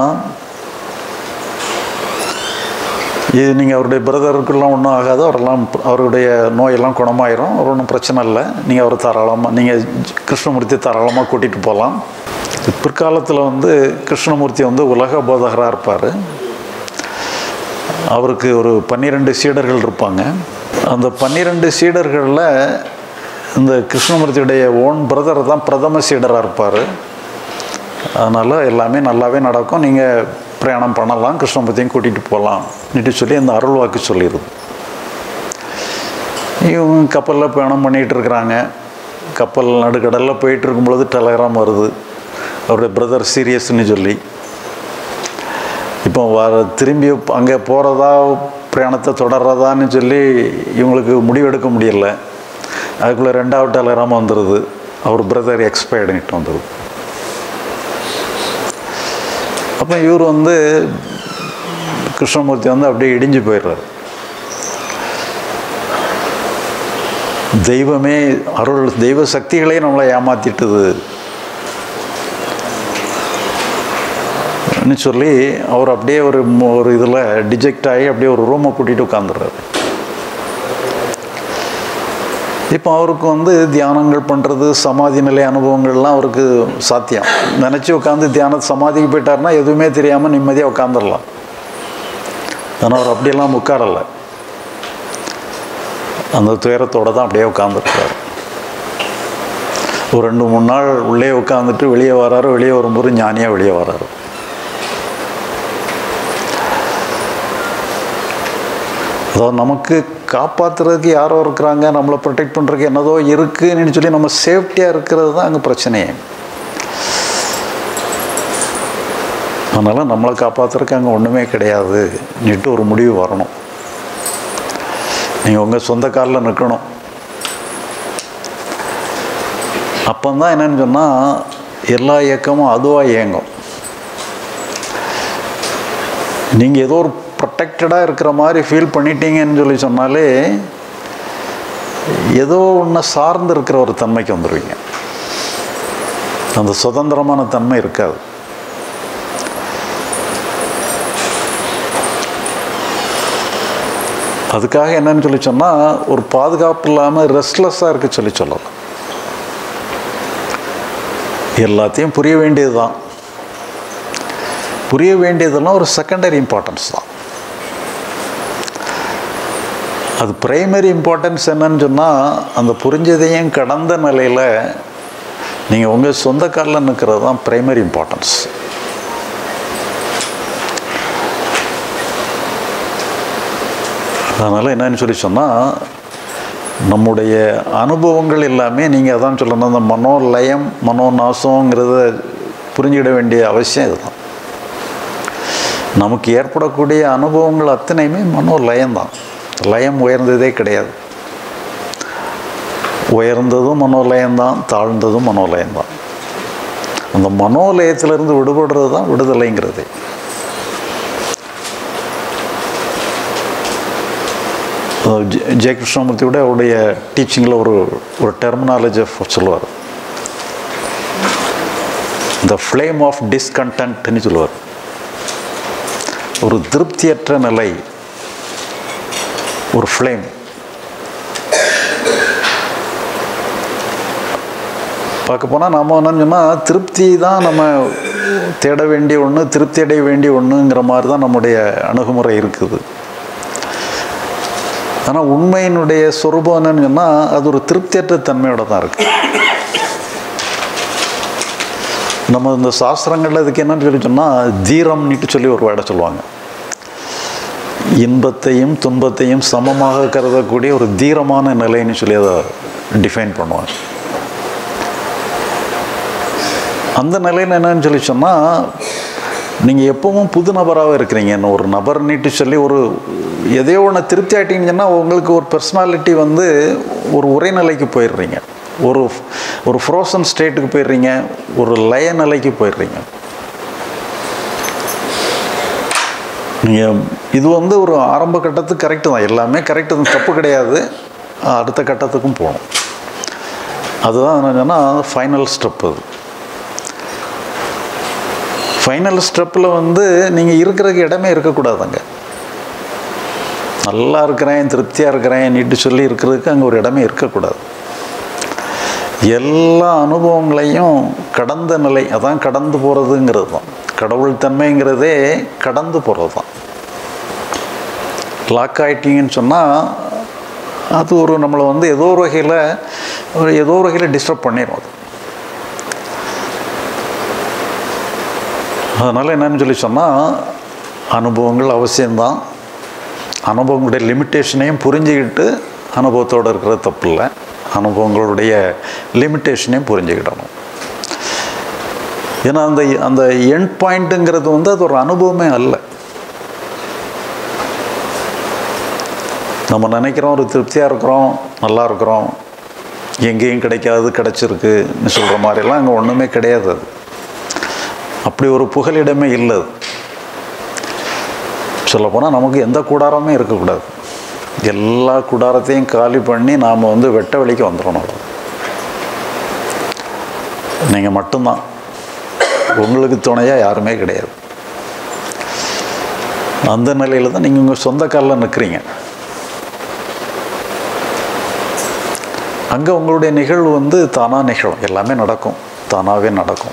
இது நீங்கள் அவருடைய பிரதருக்கெல்லாம் ஒன்றும் ஆகாது அவரெல்லாம் அவருடைய நோயெல்லாம் குணமாயிரும் அவர் ஒன்றும் பிரச்சனை இல்லை நீங்கள் அவர் தாராளமாக நீங்கள் கிருஷ்ணமூர்த்தி தாராளமாக கூட்டிகிட்டு போகலாம் பிற்காலத்தில் வந்து கிருஷ்ணமூர்த்தி வந்து உலக போதகராக இருப்பார் அவருக்கு ஒரு பன்னிரெண்டு சீடர்கள் இருப்பாங்க அந்த பன்னிரெண்டு சீடர்களில் இந்த கிருஷ்ணமூர்த்தியுடைய ஓன் பிரதர் தான் பிரதம சீடராக இருப்பார் அதனால் எல்லாமே நல்லாவே நடக்கும் நீங்கள் பிரயாணம் பண்ணலாம் கிருஷ்ணமூர்த்தியும் கூட்டிகிட்டு போகலாம் நீட்டு சொல்லி அந்த அருள் வாக்கு சொல்லிடுது இவங்க கப்பலில் பயணம் பண்ணிகிட்டு இருக்கிறாங்க கப்பல் நடுக்கடலில் போயிட்டு இருக்கும் பொழுது டெலகிராம் வருது அவருடைய பிரதர் சீரியஸ்னு சொல்லி இப்போ வர திரும்பி அங்கே போகிறதா பிரயாணத்தை தொடர்றதான்னு சொல்லி இவங்களுக்கு முடிவெடுக்க முடியல அதுக்குள்ளே ரெண்டாவது டெலகிராம் வந்துடுது அவர் பிரதர் எக்ஸ்பயர்டுன்ட்டு வந்துடுது அப்போ இவர் வந்து கிருஷ்ணமூர்த்தி வந்து அப்படியே இடிஞ்சு போயிடுறாரு தெய்வமே அருள் தெய்வ சக்திகளே நம்மளை ஏமாத்திட்டுது ன்னு சொல்லி அவர் அப்படியே ஒரு மு- ஒரு இதில் டிஜெக்ட் ஆகி அப்படியே ஒரு ரூமை கூட்டிகிட்டு உட்காந்துடுறாரு இப்போ அவருக்கு வந்து தியானங்கள் பண்ணுறது சமாதி நிலை அனுபவங்கள்லாம் அவருக்கு சாத்தியம் நினச்சி உட்காந்து தியான சமாதிக்கு போயிட்டாருன்னா எதுவுமே தெரியாமல் நிம்மதியாக உட்காந்துடலாம் ஆனால் அவர் அப்படியெல்லாம் உட்காரலை அந்த துயரத்தோடு தான் அப்படியே உட்காந்துருக்காரு ஒரு ரெண்டு மூணு நாள் உள்ளே உட்காந்துட்டு வெளியே வராரு வெளியே வரும்போது ஞானியாக வெளியே வராரு அதாவது நமக்கு காப்பாற்றுறதுக்கு யாரோ இருக்கிறாங்க நம்மளை ப்ரொடெக்ட் பண்ணுறதுக்கு என்னதோ இருக்குன்னு சொல்லி நம்ம சேஃப்டியாக இருக்கிறது தான் அங்கே பிரச்சனையே அதனால் நம்மளை காப்பாற்றுறதுக்கு அங்கே ஒன்றுமே கிடையாது நீட்டு ஒரு முடிவு வரணும் நீங்கள் உங்கள் சொந்த காலில் நிற்கணும் அப்போ தான் என்னன்னு சொன்னால் எல்லா இயக்கமும் அதுவாக இயங்கும் நீங்கள் ஏதோ ஒரு ப்ரொடெக்டடாக இருக்கிற மாதிரி ஃபீல் பண்ணிட்டீங்கன்னு சொல்லி சொன்னாலே ஏதோ ஒன்று சார்ந்து இருக்கிற ஒரு தன்மைக்கு வந்துடுவீங்க அந்த சுதந்திரமான தன்மை இருக்காது அதுக்காக என்னன்னு சொல்லி சொன்னால் ஒரு பாதுகாப்பு இல்லாமல் ரெஸ்ட்லெஸ்ஸாக இருக்க சொல்லி சொல்லலாம் எல்லாத்தையும் புரிய வேண்டியது தான் புரிய வேண்டியதெல்லாம் ஒரு செகண்டரி இம்பார்ட்டன்ஸ் தான் அது பிரைமரி இம்பார்ட்டன்ஸ் என்னன்னு சொன்னால் அந்த புரிஞ்சதையும் கடந்த நிலையில் நீங்கள் உங்கள் சொந்த காலில் நிற்கிறது தான் பிரைமரி இம்பார்ட்டன்ஸ் அதனால் என்னன்னு சொல்லி சொன்னால் நம்முடைய அனுபவங்கள் எல்லாமே நீங்கள் அதான் சொல்லணும் அந்த மனோலயம் மனோநாசங்கிறத புரிஞ்சுக்கிட வேண்டிய அவசியம் இதுதான் நமக்கு ஏற்படக்கூடிய அனுபவங்கள் அத்தனையுமே மனோலயம்தான் லயம் உயர்ந்ததே கிடையாது உயர்ந்ததும் மனோலயம்தான் தாழ்ந்ததும் மனோலயம்தான் அந்த மனோலயத்திலிருந்து விடுபடுறது தான் விடுதலைங்கிறது ஜெ ஜெய கிருஷ்ணமூர்த்தியோட அவருடைய டீச்சிங்கில் ஒரு ஒரு டெர்மினாலஜி சொல்லுவார் த ஃப்ளேம் ஆஃப் டிஸ்கண்டன்ட்னு சொல்லுவார் ஒரு திருப்தியற்ற நிலை ஒரு ஃப்ளேம் பார்க்க போனால் நம்ம என்னன்னு சொன்னால் திருப்தி தான் நம்ம தேட வேண்டிய ஒன்று திருப்தி அடைய வேண்டிய ஒன்றுங்கிற மாதிரி தான் நம்முடைய அணுகுமுறை இருக்குது ஆனால் உண்மையினுடைய சொரூபம் என்னன்னு சொன்னால் அது ஒரு திருப்தியற்ற தன்மையோட தான் இருக்கு நம்ம இந்த சாஸ்திரங்களில் இதுக்கு என்னன்னு சொல்லி சொன்னால் தீரம்னிட்டு சொல்லி ஒரு வேடை சொல்லுவாங்க இன்பத்தையும் துன்பத்தையும் சமமாக கருதக்கூடிய ஒரு தீரமான நிலைன்னு சொல்லி அதை டிஃபைன் பண்ணுவாங்க அந்த நிலையில் என்னன்னு சொல்லி சொன்னால் நீங்கள் எப்பவும் புது நபராகவே இருக்கிறீங்க என்ன ஒரு நபர் நீட்டு சொல்லி ஒரு எதையோ ஒன்று திருப்தி ஆகிட்டீங்கன்னு சொன்னால் உங்களுக்கு ஒரு பர்சனாலிட்டி வந்து ஒரு உரைநிலைக்கு போயிடுறீங்க ஒரு ஒரு ஃப்ரோசன் ஸ்டேட்டுக்கு போயிடுறீங்க ஒரு லய நிலைக்கு போயிடுறீங்க நீங்கள் இது வந்து ஒரு ஆரம்ப கட்டத்துக்கு கரெக்டு தான் எல்லாமே கரெக்டு தான் தப்பு கிடையாது அடுத்த கட்டத்துக்கும் போகணும் அதுதான் என்னன்னா ஃபைனல் ஸ்டெப் அது ஃபைனல் ஸ்டெப்பில் வந்து நீங்கள் இருக்கிறதுக்கு இடமே இருக்கக்கூடாதுங்க நல்லா இருக்கிறேன் திருப்தியாக இருக்கிறேன் நீட்டு சொல்லி இருக்கிறதுக்கு அங்கே ஒரு இடமே இருக்கக்கூடாது எல்லா அனுபவங்களையும் கடந்த நிலை அதான் கடந்து போகிறதுங்கிறது தான் கடவுள் தன்மைங்கிறதே கடந்து போகிறது தான் லாக் ஆகிட்டீங்கன்னு சொன்னால் அது ஒரு நம்மளை வந்து ஏதோ ஒரு வகையில் ஒரு ஏதோ ஒரு வகையில் டிஸ்டர்ப் பண்ணிடும் அது அதனால் என்னன்னு சொல்லி சொன்னால் அனுபவங்கள் அவசியம்தான் அனுபவங்களுடைய லிமிட்டேஷனையும் புரிஞ்சுக்கிட்டு அனுபவத்தோடு இருக்கிறது தப்பு இல்லை அனுபவங்களுடைய லிமிட்டேஷனையும் புரிஞ்சுக்கிடணும் ஏன்னா அந்த அந்த எண்ட் பாயிண்ட்டுங்கிறது வந்து அது ஒரு அனுபவமே அல்ல நம்ம நினைக்கிறோம் ஒரு திருப்தியாக இருக்கிறோம் நல்லா இருக்கிறோம் எங்கேயும் கிடைக்காது கிடச்சிருக்குன்னு சொல்கிற மாதிரிலாம் அங்கே ஒன்றுமே கிடையாது அது அப்படி ஒரு புகலிடமே இல்லை அது சொல்லப்போனால் நமக்கு எந்த கூடாரமே இருக்கக்கூடாது எல்லா கூடாரத்தையும் காலி பண்ணி நாம் வந்து வெட்ட வெளிக்கு வந்துடணும் நீங்கள் மட்டும்தான் உங்களுக்கு துணையாக யாருமே கிடையாது அந்த நிலையில் தான் நீங்கள் உங்கள் சொந்த காலில் நிற்கிறீங்க அங்கே உங்களுடைய நிகழ்வு வந்து தானாக நிகழும் எல்லாமே நடக்கும் தானாகவே நடக்கும்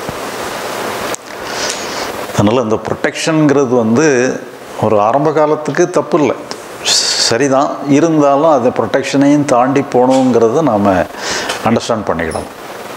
அதனால் இந்த ப்ரொடெக்ஷனுங்கிறது வந்து ஒரு ஆரம்ப காலத்துக்கு தப்பு இல்லை சரிதான் இருந்தாலும் அந்த ப்ரொடெக்ஷனையும் தாண்டி போகணுங்கிறத நாம் அண்டர்ஸ்டாண்ட் பண்ணிக்கிடணும்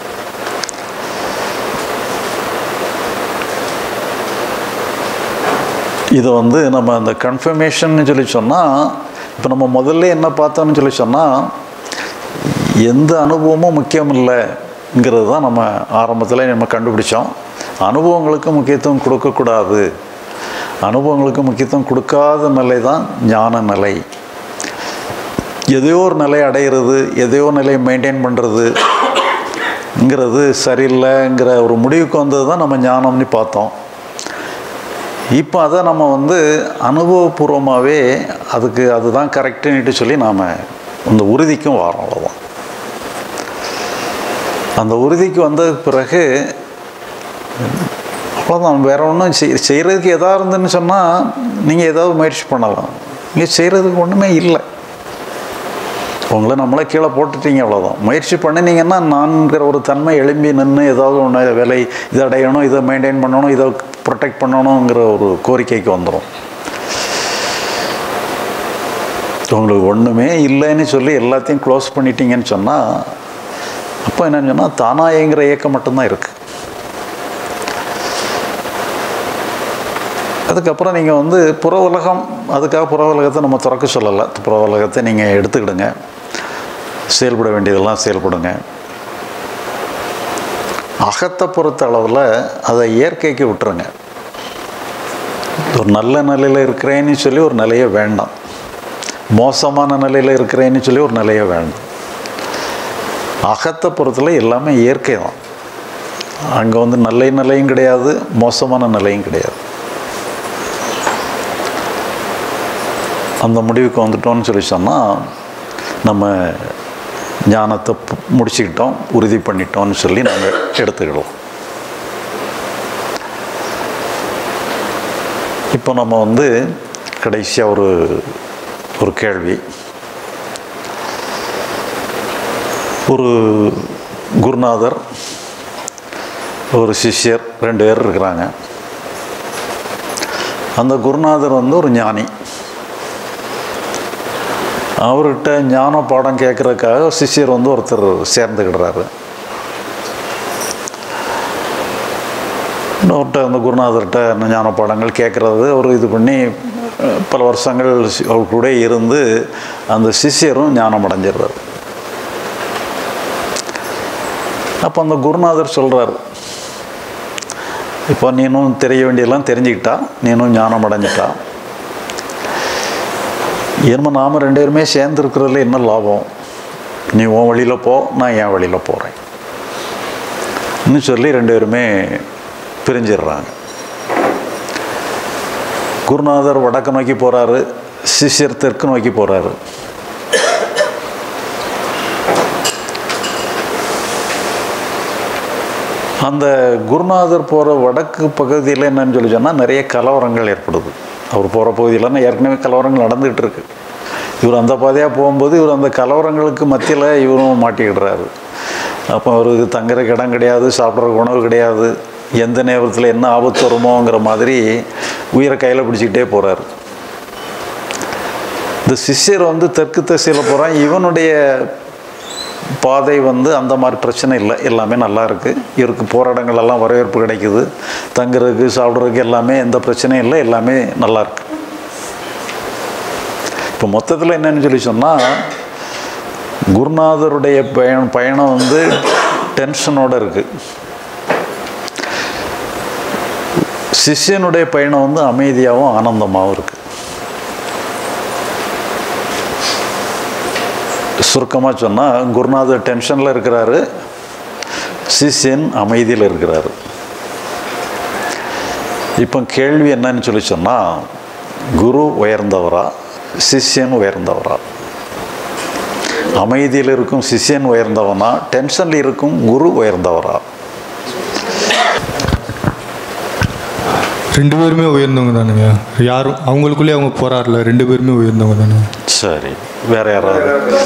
இதை வந்து நம்ம அந்த கன்ஃபர்மேஷன் சொல்லி சொன்னால் இப்போ நம்ம முதல்ல என்ன பார்த்தோம்னு சொல்லி சொன்னால் எந்த அனுபவமும் முக்கியம் இல்லைங்கிறது தான் நம்ம ஆரம்பத்தில் நம்ம கண்டுபிடிச்சோம் அனுபவங்களுக்கு முக்கியத்துவம் கொடுக்கக்கூடாது அனுபவங்களுக்கு முக்கியத்துவம் கொடுக்காத நிலை தான் ஞான நிலை எதையோ ஒரு நிலை அடையிறது எதையோ நிலையை மெயின்டைன் பண்ணுறதுங்கிறது சரியில்லைங்கிற ஒரு முடிவுக்கு வந்தது தான் நம்ம ஞானம்னு பார்த்தோம் இப்போ அதை நம்ம வந்து அனுபவபூர்வமாகவே அதுக்கு அதுதான் கரெக்டுன்னுட்டு சொல்லி நாம் அந்த உறுதிக்கும் வரோம் அவ்வளோதான் அந்த உறுதிக்கு வந்ததுக்கு பிறகு அவ்வளோதான் வேற ஒன்றும் செய் செய்கிறதுக்கு எதாக இருந்துன்னு சொன்னால் நீங்கள் ஏதாவது முயற்சி பண்ணலாம் நீங்கள் செய்கிறதுக்கு ஒன்றுமே இல்லை உங்களை நம்மளே கீழே போட்டுட்டீங்க அவ்வளோதான் முயற்சி பண்ணினீங்கன்னா நான்கிற ஒரு தன்மை எழும்பி நின்று ஏதாவது ஒன்று வேலை இதை அடையணும் இதை மெயின்டைன் பண்ணணும் இதை ப்ரொடெக்ட் பண்ணணுங்கிற ஒரு கோரிக்கைக்கு வந்துடும் உங்களுக்கு ஒன்றுமே இல்லைன்னு சொல்லி எல்லாத்தையும் க்ளோஸ் பண்ணிட்டீங்கன்னு சொன்னால் அப்போ என்னன்னு சொன்னால் தானாயங்கிற இயக்கம் மட்டும்தான் இருக்குது அதுக்கப்புறம் நீங்கள் வந்து புற உலகம் அதுக்காக புற உலகத்தை நம்ம திறக்க சொல்லலை புற உலகத்தை நீங்கள் எடுத்துக்கிடுங்க செயல்பட வேண்டியதெல்லாம் செயல்படுங்க அகத்தை பொறுத்த அளவில் அதை இயற்கைக்கு விட்டுருங்க ஒரு நல்ல நிலையில் இருக்கிறேன்னு சொல்லி ஒரு நிலையை வேண்டாம் மோசமான நிலையில் இருக்கிறேன்னு சொல்லி ஒரு நிலையை வேண்டாம் அகத்தை பொறுத்தல எல்லாமே இயற்கை தான் அங்கே வந்து நல்ல நிலையும் கிடையாது மோசமான நிலையும் கிடையாது அந்த முடிவுக்கு வந்துட்டோம்னு சொல்லி சொன்னால் நம்ம ஞானத்தை பு- முடிச்சுக்கிட்டோம் உறுதி பண்ணிட்டோம்னு சொல்லி நம்ம எடுத்துக்கிடுவோம் இப்போ நம்ம வந்து கடைசியாக ஒரு ஒரு கேள்வி ஒரு குருநாதர் ஒரு சிஷ்யர் ரெண்டு பேர் இருக்கிறாங்க அந்த குருநாதர் வந்து ஒரு ஞானி அவர்கிட்ட ஞான பாடம் கேட்குறதுக்காக சிஷ்யர் வந்து ஒருத்தர் சேர்ந்துக்கிடுறாரு இன்னொருட்ட அந்த குருநாதர்கிட்ட இந்த ஞான பாடங்கள் கேட்குறது அவர் இது பண்ணி அஹ், பல வருஷங்கள் சி- அவர் கூட இருந்து அந்த சிஷ்யரும் ஞானம் அடைஞ்சிடுறாரு அப்போ அந்த குருநாதர் சொல்கிறார் இப்போ நீனும் தெரிய வேண்டியெல்லாம் தெரிஞ்சுக்கிட்டா நீனும் ஞானம் அடைஞ்சிட்டா ஏன்னா நாம் ரெண்டு பேருமே சேர்ந்து இருக்கிறதுல என்ன லாபம் நீ உன் வழியில் போ நான் என் வழியில் போகிறேன் இன்னும் சொல்லி ரெண்டு பேருமே பிரிஞ்சிடுறாங்க குருநாதர் வடக்கு நோக்கி போகிறாரு சிஷ்யர் தெற்கு நோக்கி போகிறாரு அந்த குருநாதர் போகிற வடக்கு பகுதியில் என்னன்னு சொல்லி சொன்னால் நிறைய கலவரங்கள் ஏற்படுது அவர் போகிற பகுதியிலன்னா ஏற்கனவே கலவரங்கள் நடந்துகிட்டு இருக்கு இவர் அந்த பாதையாக போகும்போது இவர் அந்த கலவரங்களுக்கு மத்தியில் இவரும் மாட்டிக்கிடுறாரு அப்போ அவருக்கு தங்குறதுக்கு இடம் கிடையாது சாப்பிட்றதுக்கு உணவு கிடையாது எந்த நேரத்தில் என்ன ஆபத்து வருமோங்கிற மாதிரி உயிரை கையில் பிடிச்சிக்கிட்டே போகிறாரு இந்த சிஷ்யர் வந்து தெற்கு திசையில் போகிறான் இவனுடைய பாதை வந்து அந்த மாதிரி பிரச்சனை இல்லை எல்லாமே நல்லா இருக்குது இவருக்கு போகிற இடங்களெல்லாம் வரவேற்பு கிடைக்குது தங்குறதுக்கு சாப்பிட்றதுக்கு எல்லாமே எந்த பிரச்சனையும் இல்லை எல்லாமே நல்லா இருக்கு இப்போ மொத்தத்தில் என்னன்னு சொல்லி சொன்னால் குருநாதருடைய பயணம் பயணம் வந்து டென்ஷனோட இருக்கு சிஷ்யனுடைய பயணம் வந்து அமைதியாகவும் ஆனந்தமாகவும் இருக்கு சுருக்கமாக சொன்னால் குருநாதர் டென்ஷனில் இருக்கிறாரு சிஷ்யன் அமைதியில் இருக்கிறாரு இப்போ கேள்வி என்னன்னு சொல்லி சொன்னால் குரு உயர்ந்தவரா சிஷ்யன் உயர்ந்தவரா அமைதியில் இருக்கும் சிஷ்யன் உயர்ந்தவனா டென்ஷனில் இருக்கும் குரு உயர்ந்தவரா ரெண்டு பேருமே உயர்ந்தவங்க தானுங்க யாரும் அவங்களுக்குள்ளே அவங்க போராடல ரெண்டு பேருமே உயர்ந்தவங்க தானுங்க சரி வேற யாராவது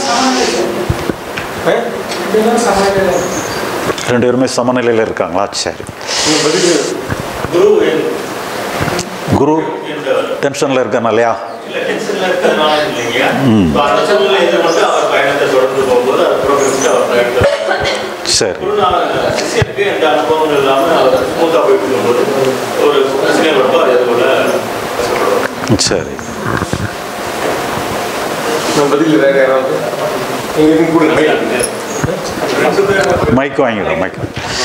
ரெண்டு பேருமே சமநிலையில் இருக்காங்களா சரி குரு உயர்ந்த- குரு உயர்ந்தவர். டென்ஷனில் இருக்கானா இல்லையா இல்ல, tensionல இருக்கிறதுனால இல்லைங்க. இப்ப அந்த சூழ்நிலை எதிர்கொண்டு அவர் பயணத்தை தொடர்ந்து போகும்போது அதை புறக்கணிச்சுட்டு அவர் பயணத்தை சரி குருநாதர் சிஷியனுக்கு எந்த அனுபவங்கள் இல்லாம அவர் ஸ்மூத்தா போயிட்டு இருக்கும்போது ஒரு பிரச்சனை வரும்போது அதை எதிர்கொள்ள கஷ்டப்படுவார் சரி பதில் வேற யாராவது நீங்க எதுவும் கொடுங்க ரெண்டு பேரும் மைக் வாங்கிடும் மைக்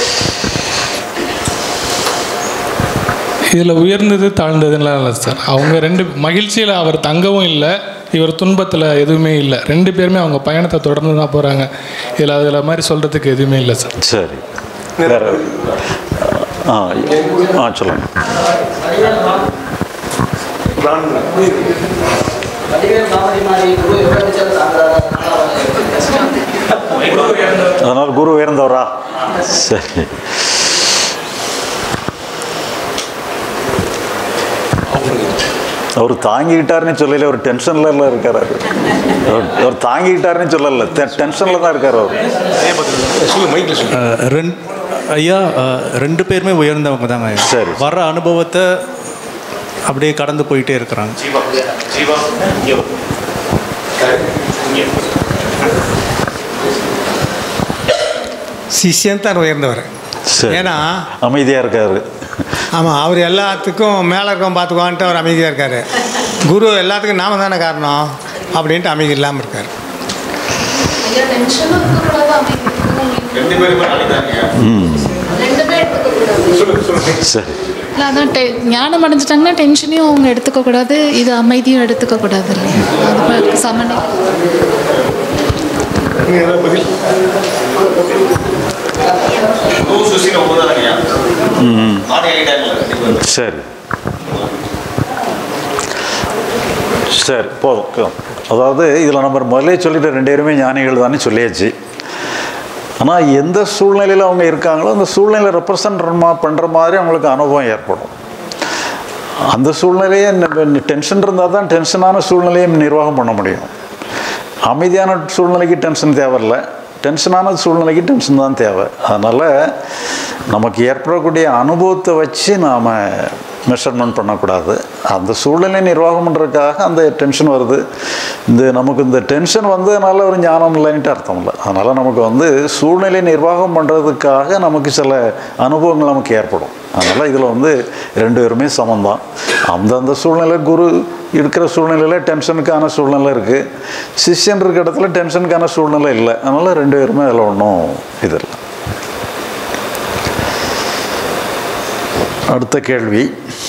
இதில் உயர்ந்தது தாழ்ந்ததுலாம் இல்லை சார் அவங்க ரெண்டு மகிழ்ச்சியில் அவர் தங்கவும் இல்லை இவர் துன்பத்தில் எதுவுமே இல்லை ரெண்டு பேருமே அவங்க பயணத்தை தொடர்ந்து தான் போகிறாங்க இதில் அதில் மாதிரி சொல்கிறதுக்கு எதுவுமே இல்லை சார் சரி வேற ஆ ஆ சொல்லுங்க அதனால குரு உயர்ந்தவரா சரி அவர் தாங்கிக்கிட்டாருன்னு சொல்லல ஒரு டென்ஷன்ல எல்லாம் இருக்காரு அவரு. அவர் அவர் தாங்கிக்கிட்டாருன்னு சொல்லல டென்ஷன்ல தான் இருக்காரு அவர் ரெண்டு ஐயா அஹ், ரெண்டு பேருமே உயர்ந்தவங்க தாங்க ஐயா. சரி. வர்ற அனுபவத்தை அப்படியே கடந்து போயிட்டே இருக்கிறாங்க ஜீவா ஜீவா இங்கே வா. இங்கே சிஷ்யன் தான் உயர்ந்தவர் சரி ஏன்னா அமைதியா இருக்காரு ஆமாம் அவர் எல்லாத்துக்கும் மேலே இருக்கவன் பார்த்துக்குவான்ட்டு அவர் அமைதியாக இருக்கார் குரு எல்லாத்துக்கும் நாம தானே காரணம் அப்படின்ட்டு அமைதி இல்லாமல் இருக்கார் ஐயா டென்ஷனும் இருக்கக்கூடாது அமைதி இருக்கவும் ரெண்டு பேருமே நாளைக்கு ரெண்டுமே எடுத்துக்கக்கூடாது சரி இல்லை அதான் டெ ஞானம் அடைஞ்சிட்டாங்கன்னா டென்ஷனையும் அவங்க எடுத்துக்கக்கூடாது இது அமைதியும் எடுத்துக்கக்கூடாது இல்லையா அது மாதிரி சமநிலை குரு சுசின ஒன்பதாங்க மார்னிங் டைம்ல சரி சரி போதும் போதும். அதாவது இதில் நம்ம முதலே சொல்லிட்டு ரெண்டு பேருமே ஞானிகள் தானே சொல்லியாச்சு ஆனால் எந்த சூழ்நிலையில் அவங்க இருக்காங்களோ அந்த சூழ்நிலை ரெப்ரசன்ட் பண்ணுற மாதிரி அவங்களுக்கு அனுபவம் ஏற்படும் அந்த சூழ்நிலையை டென்ஷன் இருந்தால் தான் டென்ஷனான சூழ்நிலையை நிர்வாகம் பண்ண முடியும் அமைதியான சூழ்நிலைக்கு டென்ஷன் தேவையில்லை டென்ஷனான சூழ்நிலைக்கு டென்ஷன் தான் தேவை அதனால் நமக்கு ஏற்படக்கூடிய அனுபவத்தை வச்சு நாம் மெஷர்மெண்ட் பண்ணக்கூடாது அந்த சூழ்நிலை நிர்வாகம் பண்ணுறதுக்காக அந்த டென்ஷன் வருது இந்த நமக்கு இந்த டென்ஷன் வந்ததுனால ஒரு ஞானம் இல்லைன்ட்டு அர்த்தம் இல்லை அதனால் நமக்கு வந்து சூழ்நிலை நிர்வாகம் பண்ணுறதுக்காக நமக்கு சில அனுபவங்கள் நமக்கு ஏற்படும் அதனால் இதில் வந்து ரெண்டு பேருமே சமம்தான் அந்தந்த சூழ்நிலை குரு இருக்கிற சூழ்நிலையில் டென்ஷனுக்கான சூழ்நிலை இருக்குது சிஷ்யன் இருக்க இடத்துல டென்ஷனுக்கான சூழ்நிலை இல்லை அதனால் ரெண்டு பேருமே அதில் ஒன்றும் இது இல்லை அடுத்த கேள்வி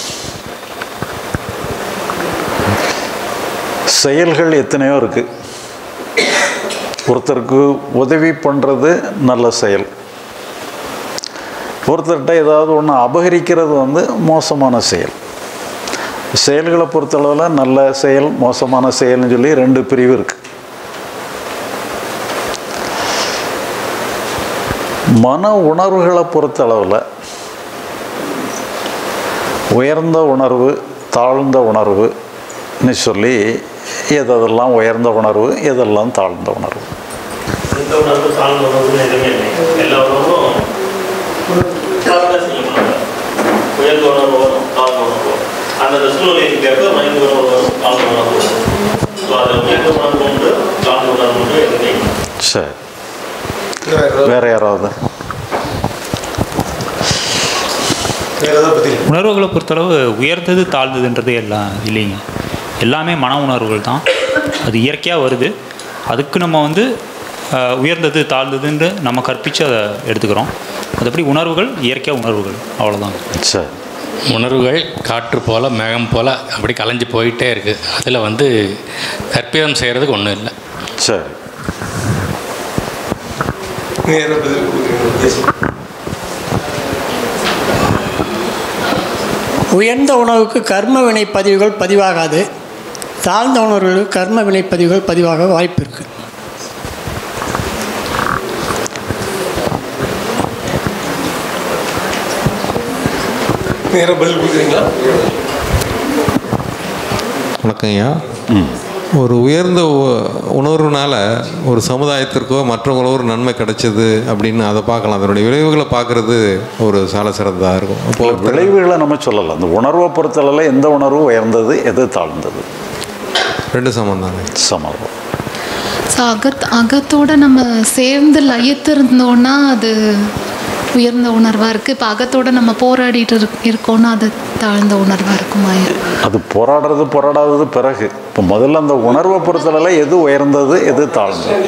செயல்கள் எத்தனையோ இருக்குது ஒருத்தருக்கு உதவி பண்ணுறது நல்ல செயல் ஒருத்தர்கிட்ட ஏதாவது ஒன்று அபகரிக்கிறது வந்து மோசமான செயல் செயல்களை பொறுத்தளவில் நல்ல செயல் மோசமான செயல்னு சொல்லி ரெண்டு பிரிவு இருக்கு மன உணர்வுகளை பொறுத்தளவில் உயர்ந்த உணர்வு தாழ்ந்த உணர்வுன்னு சொல்லி எதெல்லாம் உயர்ந்த உணர்வு எதெல்லாம் தாழ்ந்த உணர்வு எந்த உணர்வு தாழ்ந்த உணர்வுன்னு எதுவுமே இல்லை எல்லா உணர்வும் தாழ்ந்த செய்யணும் உயர்ந்த உணர்வு வரும் தாழ்ந்த உணர்வு வரும் அந்த சூழ்நிலைக்கு ஏற்ப மனித உணர்வு வரும் தாழ்ந்த உணர்வு வரும் ஸோ அது உயர்ந்த உணர்வு உண்டு தாழ்ந்த உணர்வு உண்டு எதுவுமே இல்லை. சரி வேற யாராவது உணர்வுகளை பொறுத்தளவு உயர்ந்தது தாழ்ந்ததுன்றது எல்லாம் இல்லைங்க எல்லாமே மன உணர்வுகள் தான் அது இயற்கையாக வருது அதுக்கு நம்ம வந்து அஹ், உயர்ந்தது தாழ்ந்ததுன்னு நம்ம கற்பித்து அதை எடுத்துக்கிறோம் அதுபடி உணர்வுகள் இயற்கையாக உணர்வுகள் அவ்வளோதான் சரி உணர்வுகள் காற்று போல மேகம் போல அப்படி கலைஞ்சு போயிட்டே இருக்குது அதில் வந்து கற்பிதம் செய்கிறதுக்கு ஒன்றும் இல்லை சரி நேர பதில் கொடுக்குறீங்க. உயர்ந்த உணவுக்கு கர்ம வினை பதிவுகள் பதிவாகாது தாழ்ந்த உணர்வுகளுக்கு கர்ம வினை பதிவுகள் பதிவாக வாய்ப்பு இருக்குது நேர பதில் கொடுக்குறீங்களா வணக்கம் ஐயா ஒரு உயர்ந்த உ- உணர்வுனால ஒரு சமுதாயத்திற்கோ மற்றவங்களோ ஒரு நன்மை கிடைச்சது அப்படின்னு அதை பார்க்கலாம் அதனுடைய விளைவுகளை பார்க்கறது ஒரு சால சிறந்ததாக இருக்கும் இப்போ ஒருத்தர் விளைவுகளை நம்ம சொல்லலாம் அந்த உணர்வை பொறுத்தளவில் எந்த உணர்வு உயர்ந்தது எது தாழ்ந்தது ரெண்டு சமம் தானே சமம் ஸோ அகத் அகத்தோட நம்ம சேர்ந்து லயித்து இருந்தோன்னா அது உயர்ந்த உணர்வாக இருக்குது இப்போ அகத்தோட நம்ம போராடிட்டு இருக் இருக்கோன்னா அது தாழ்ந்த உணர்வாக இருக்குமா அது போராடுறது போராடாதது பிறகு இப்போ முதல்ல அந்த உணர்வை பொறுத்தளவில் எது உயர்ந்தது எது தாழ்ந்தது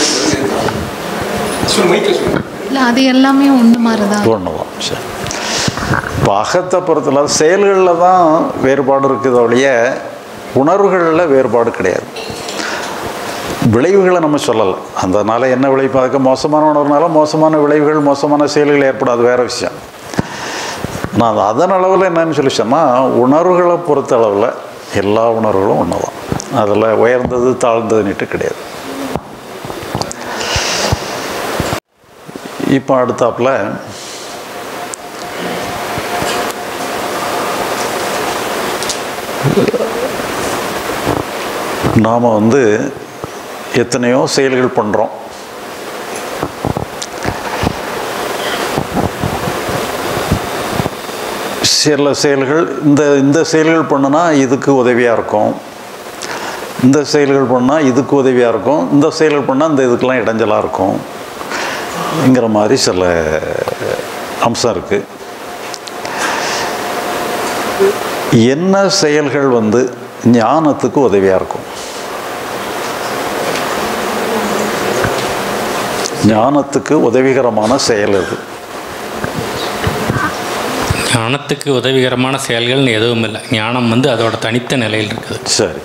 சொல்லு மைக்கில் சொல்லு இல்லை அது எல்லாமே ஒன்று மாதிரி தான் ஒன்று தான் சரி இப்போ அகத்தை பொறுத்தளவு செயல்களில் தான் வேறுபாடு இருக்குது ஒழிய உணர்வுகளில் வேறுபாடு கிடையாது விளைவுகளை நம்ம சொல்லலை அதனால் என்ன விளைவு அதுக்கு மோசமான உணர்வுனால மோசமான விளைவுகள் மோசமான செயல்கள் ஏற்படும் அது வேறு விஷயம் நான் அது அதன் அளவில் என்னன்னு சொல்லி சொன்னால் உணர்வுகளை பொறுத்த அளவில் எல்லா உணர்வுகளும் ஒன்று தான் அதில் உயர்ந்தது தாழ்ந்ததுன்னுட்டு கிடையாது இப்போ அடுத்தாப்புல நாம் வந்து எத்தனையோ செயல்கள் பண்ணுறோம் சில செயல்கள் இந்த இந்த செயல்கள் பண்ணுனா இதுக்கு உதவியாக இருக்கும் இந்த செயல்கள் பண்ணால் இதுக்கு உதவியாக இருக்கும் இந்த செயல்கள் பண்ணால் இந்த இதுக்கெல்லாம் இடைஞ்சலாக இருக்கும் ங்கிற மாதிரி சில அம்சம் இருக்குது என்ன செயல்கள் வந்து ஞானத்துக்கு உதவியாக இருக்கும் ஞானத்துக்கு உதவிகரமான செயல் இது ஞானத்துக்கு உதவிகரமான செயல்கள்னு எதுவும் இல்லை ஞானம் வந்து அதோட தனித்த நிலையில் இருக்குது சரி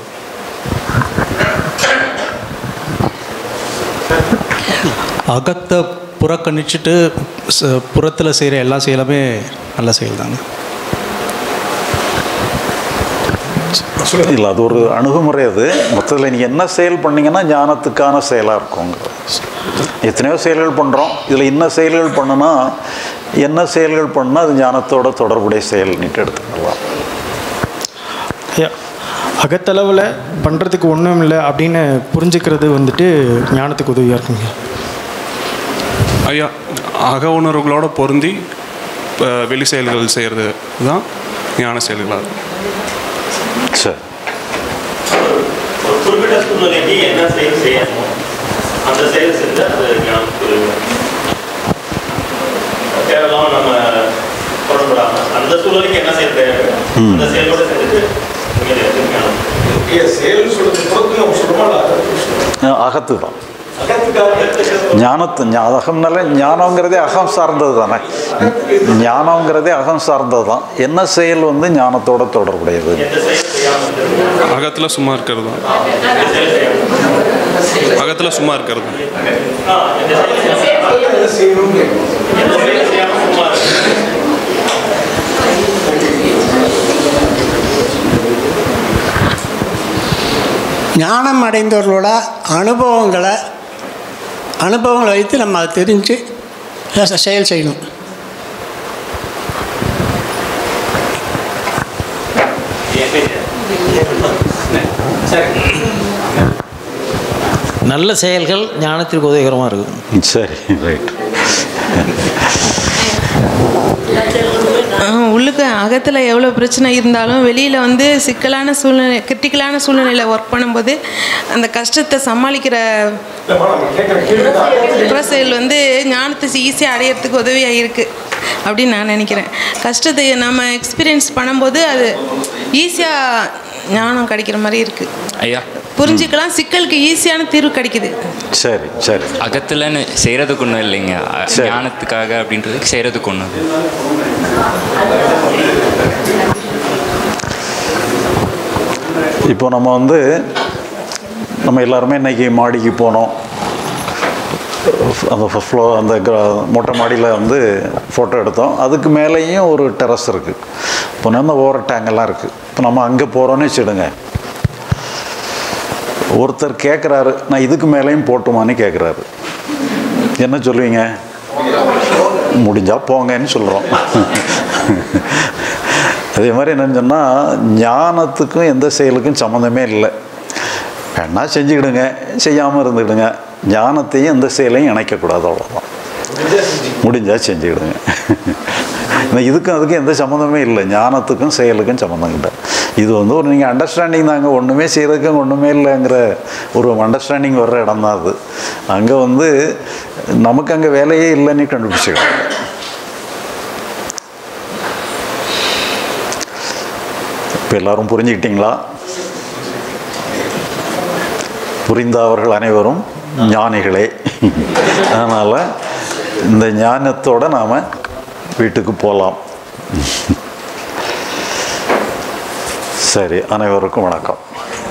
அகத்தை புறக்கணிச்சுட்டு ச- புறத்தில் செய்கிற எல்லா செயலுமே நல்ல செயல் தாங்க இல்லை அது ஒரு அணுகுமுறை அது மொத்தத்தில் நீங்கள் என்ன செயல் பண்ணீங்கன்னா ஞானத்துக்கான செயலாக இருக்குங்கிறது எத்தனையோ செயல்கள் பண்ணுறோம் இதில் என்ன செயல்கள் பண்ணுனா என்ன செயல்கள் பண்ணால் அது ஞானத்தோட தொடர்புடைய செயல்னுட்டு எடுத்துக்கலாம் ஐயா அகத்தளவில் பண்ணுறதுக்கு ஒன்றும் இல்லை அப்படின்னு புரிஞ்சுக்கிறது வந்துட்டு ஞானத்துக்கு உதவியாக இருக்குங்க ஐயா அக உணர்வுகளோட பொருந்தி அஹ், வெளி செயல்கள் செய்கிறது தான் ஞான செயல்களாக இருக்கும் சரி ஒரு குறிப்பிட்ட சூழ்நிலைக்கு என்ன செயல் செய்யணும் அந்த செயல் செஞ்சால் அது ஞானத்துக்கு தேவையில்லாம நம்ம புறப்படாம அந்த சூழ்நிலைக்கு என்ன செயல் தேவை ம். அந்த செயலோட செஞ்சுட்டு இங்கே இருக்கு ஞானம் செயல் சொல்றது புறத்து நம்ம சொல்றோமா இல்ல அகத்து தான் ஞானத்து ஞா- அகம்னால ஞானங்கிறதே அகம் சார்ந்தது தானே ஞானங்கிறதே அகம் சார்ந்தது தான் என்ன செயல் வந்து ஞானத்தோட தொடர்புடையது அகத்தில் சும்மா இருக்கிறது தான் அகத்தில் சும்மா இருக்கிறது ஞானம் அடைந்தவர்களோட அனுபவங்களை அனுபவங்களை வைத்து நம்ம அதை தெரிஞ்சு செ- செயல் செய்யணும் நல்ல செயல்கள் ஞானத்திற்கு உதவிகரமாக இருக்கும் சரி ரைட் ஆஹ் உள்ளுக்கு அகத்தில் எவ்வளோ பிரச்சனை இருந்தாலும் வெளியில் வந்து சிக்கலான சூழ்நிலை கிரிட்டிக்கலான சூழ்நிலையில் ஒர்க் பண்ணும்போது அந்த கஷ்டத்தை சமாளிக்கிற புற செயல் வந்து ஞானத்தை ஈஸியாக அடையிறதுக்கு உதவியாக இருக்குது அப்படின்னு நான் நினைக்கிறேன் கஷ்டத்தை நம்ம எக்ஸ்பீரியன்ஸ் பண்ணும்போது அது ஈஸியாக ஞானம் கிடைக்கிற மாதிரி இருக்குது ஐயா புரிஞ்சுக்கலாம் சிக்கலுக்கு ஈஸியான தீர்வு கிடைக்குது சரி சரி அகத்துலன்னு செய்கிறதுக்கு ஒன்றும் இல்லைங்க அ- சரி. ஞானத்துக்காக அப்படின்றதுக்கு செய்கிறதுக்கு ஒன்று இப்போ நம்ம வந்து நம்ம எல்லாருமே இன்னைக்கு மாடிக்கு போனோம் அந்த ஃபஸ்ட் ஃப்ளோ அந்த கிர- மொட்டை மாடியில் வந்து ஃபோட்டோ எடுத்தோம் அதுக்கு மேலேயும் ஒரு டெரஸ் இருக்குது இப்போ நம்ம ஓர டேங்கெல்லாம் இருக்குது இப்போ நம்ம அங்கே போகிறோன்னு வச்சுடுங்க ஒருத்தர் கேட்குறாரு நான் இதுக்கு மேலேயும் போட்டுமான்னு கேட்குறாரு என்ன சொல்லுவீங்க முடிஞ்சா போங்கன்னு சொல்கிறோம் அதே மாதிரி என்னன்னு சொன்னால் ஞானத்துக்கும் எந்த செயலுக்கும் சம்மந்தமே இல்லை வேணா செஞ்சுக்கிடுங்க செய்யாமல் இருந்துக்கிடுங்க ஞானத்தையும் எந்த செயலையும் இணைக்கக்கூடாது அவ்வளோதான் முடிஞ்சால் செஞ்சுக்கிடுங்க இந்த இதுக்கும் அதுக்கும் எந்த சம்மந்தமே இல்லை ஞானத்துக்கும் செயலுக்கும் சம்மந்தம் இல்லை இது வந்து ஒரு நீங்கள் அண்டர்ஸ்டாண்டிங் தாங்க ஒன்றுமே செய்கிறதுக்கும் ஒன்றுமே இல்லைங்கிற ஒரு அண்டர்ஸ்டாண்டிங் வர்ற இடம் தான் அது அங்கே வந்து நமக்கு அங்கே வேலையே இல்லைன்னு கண்டுபிடிச்சிக்கலாம் இப்போ எல்லாரும் புரிஞ்சுக்கிட்டீங்களா புரிந்தவர்கள் அனைவரும் ஞானிகளே அதனால் இந்த ஞானத்தோட நாம் வீட்டுக்கு போகலாம் சரி அனைவருக்கும் வணக்கம்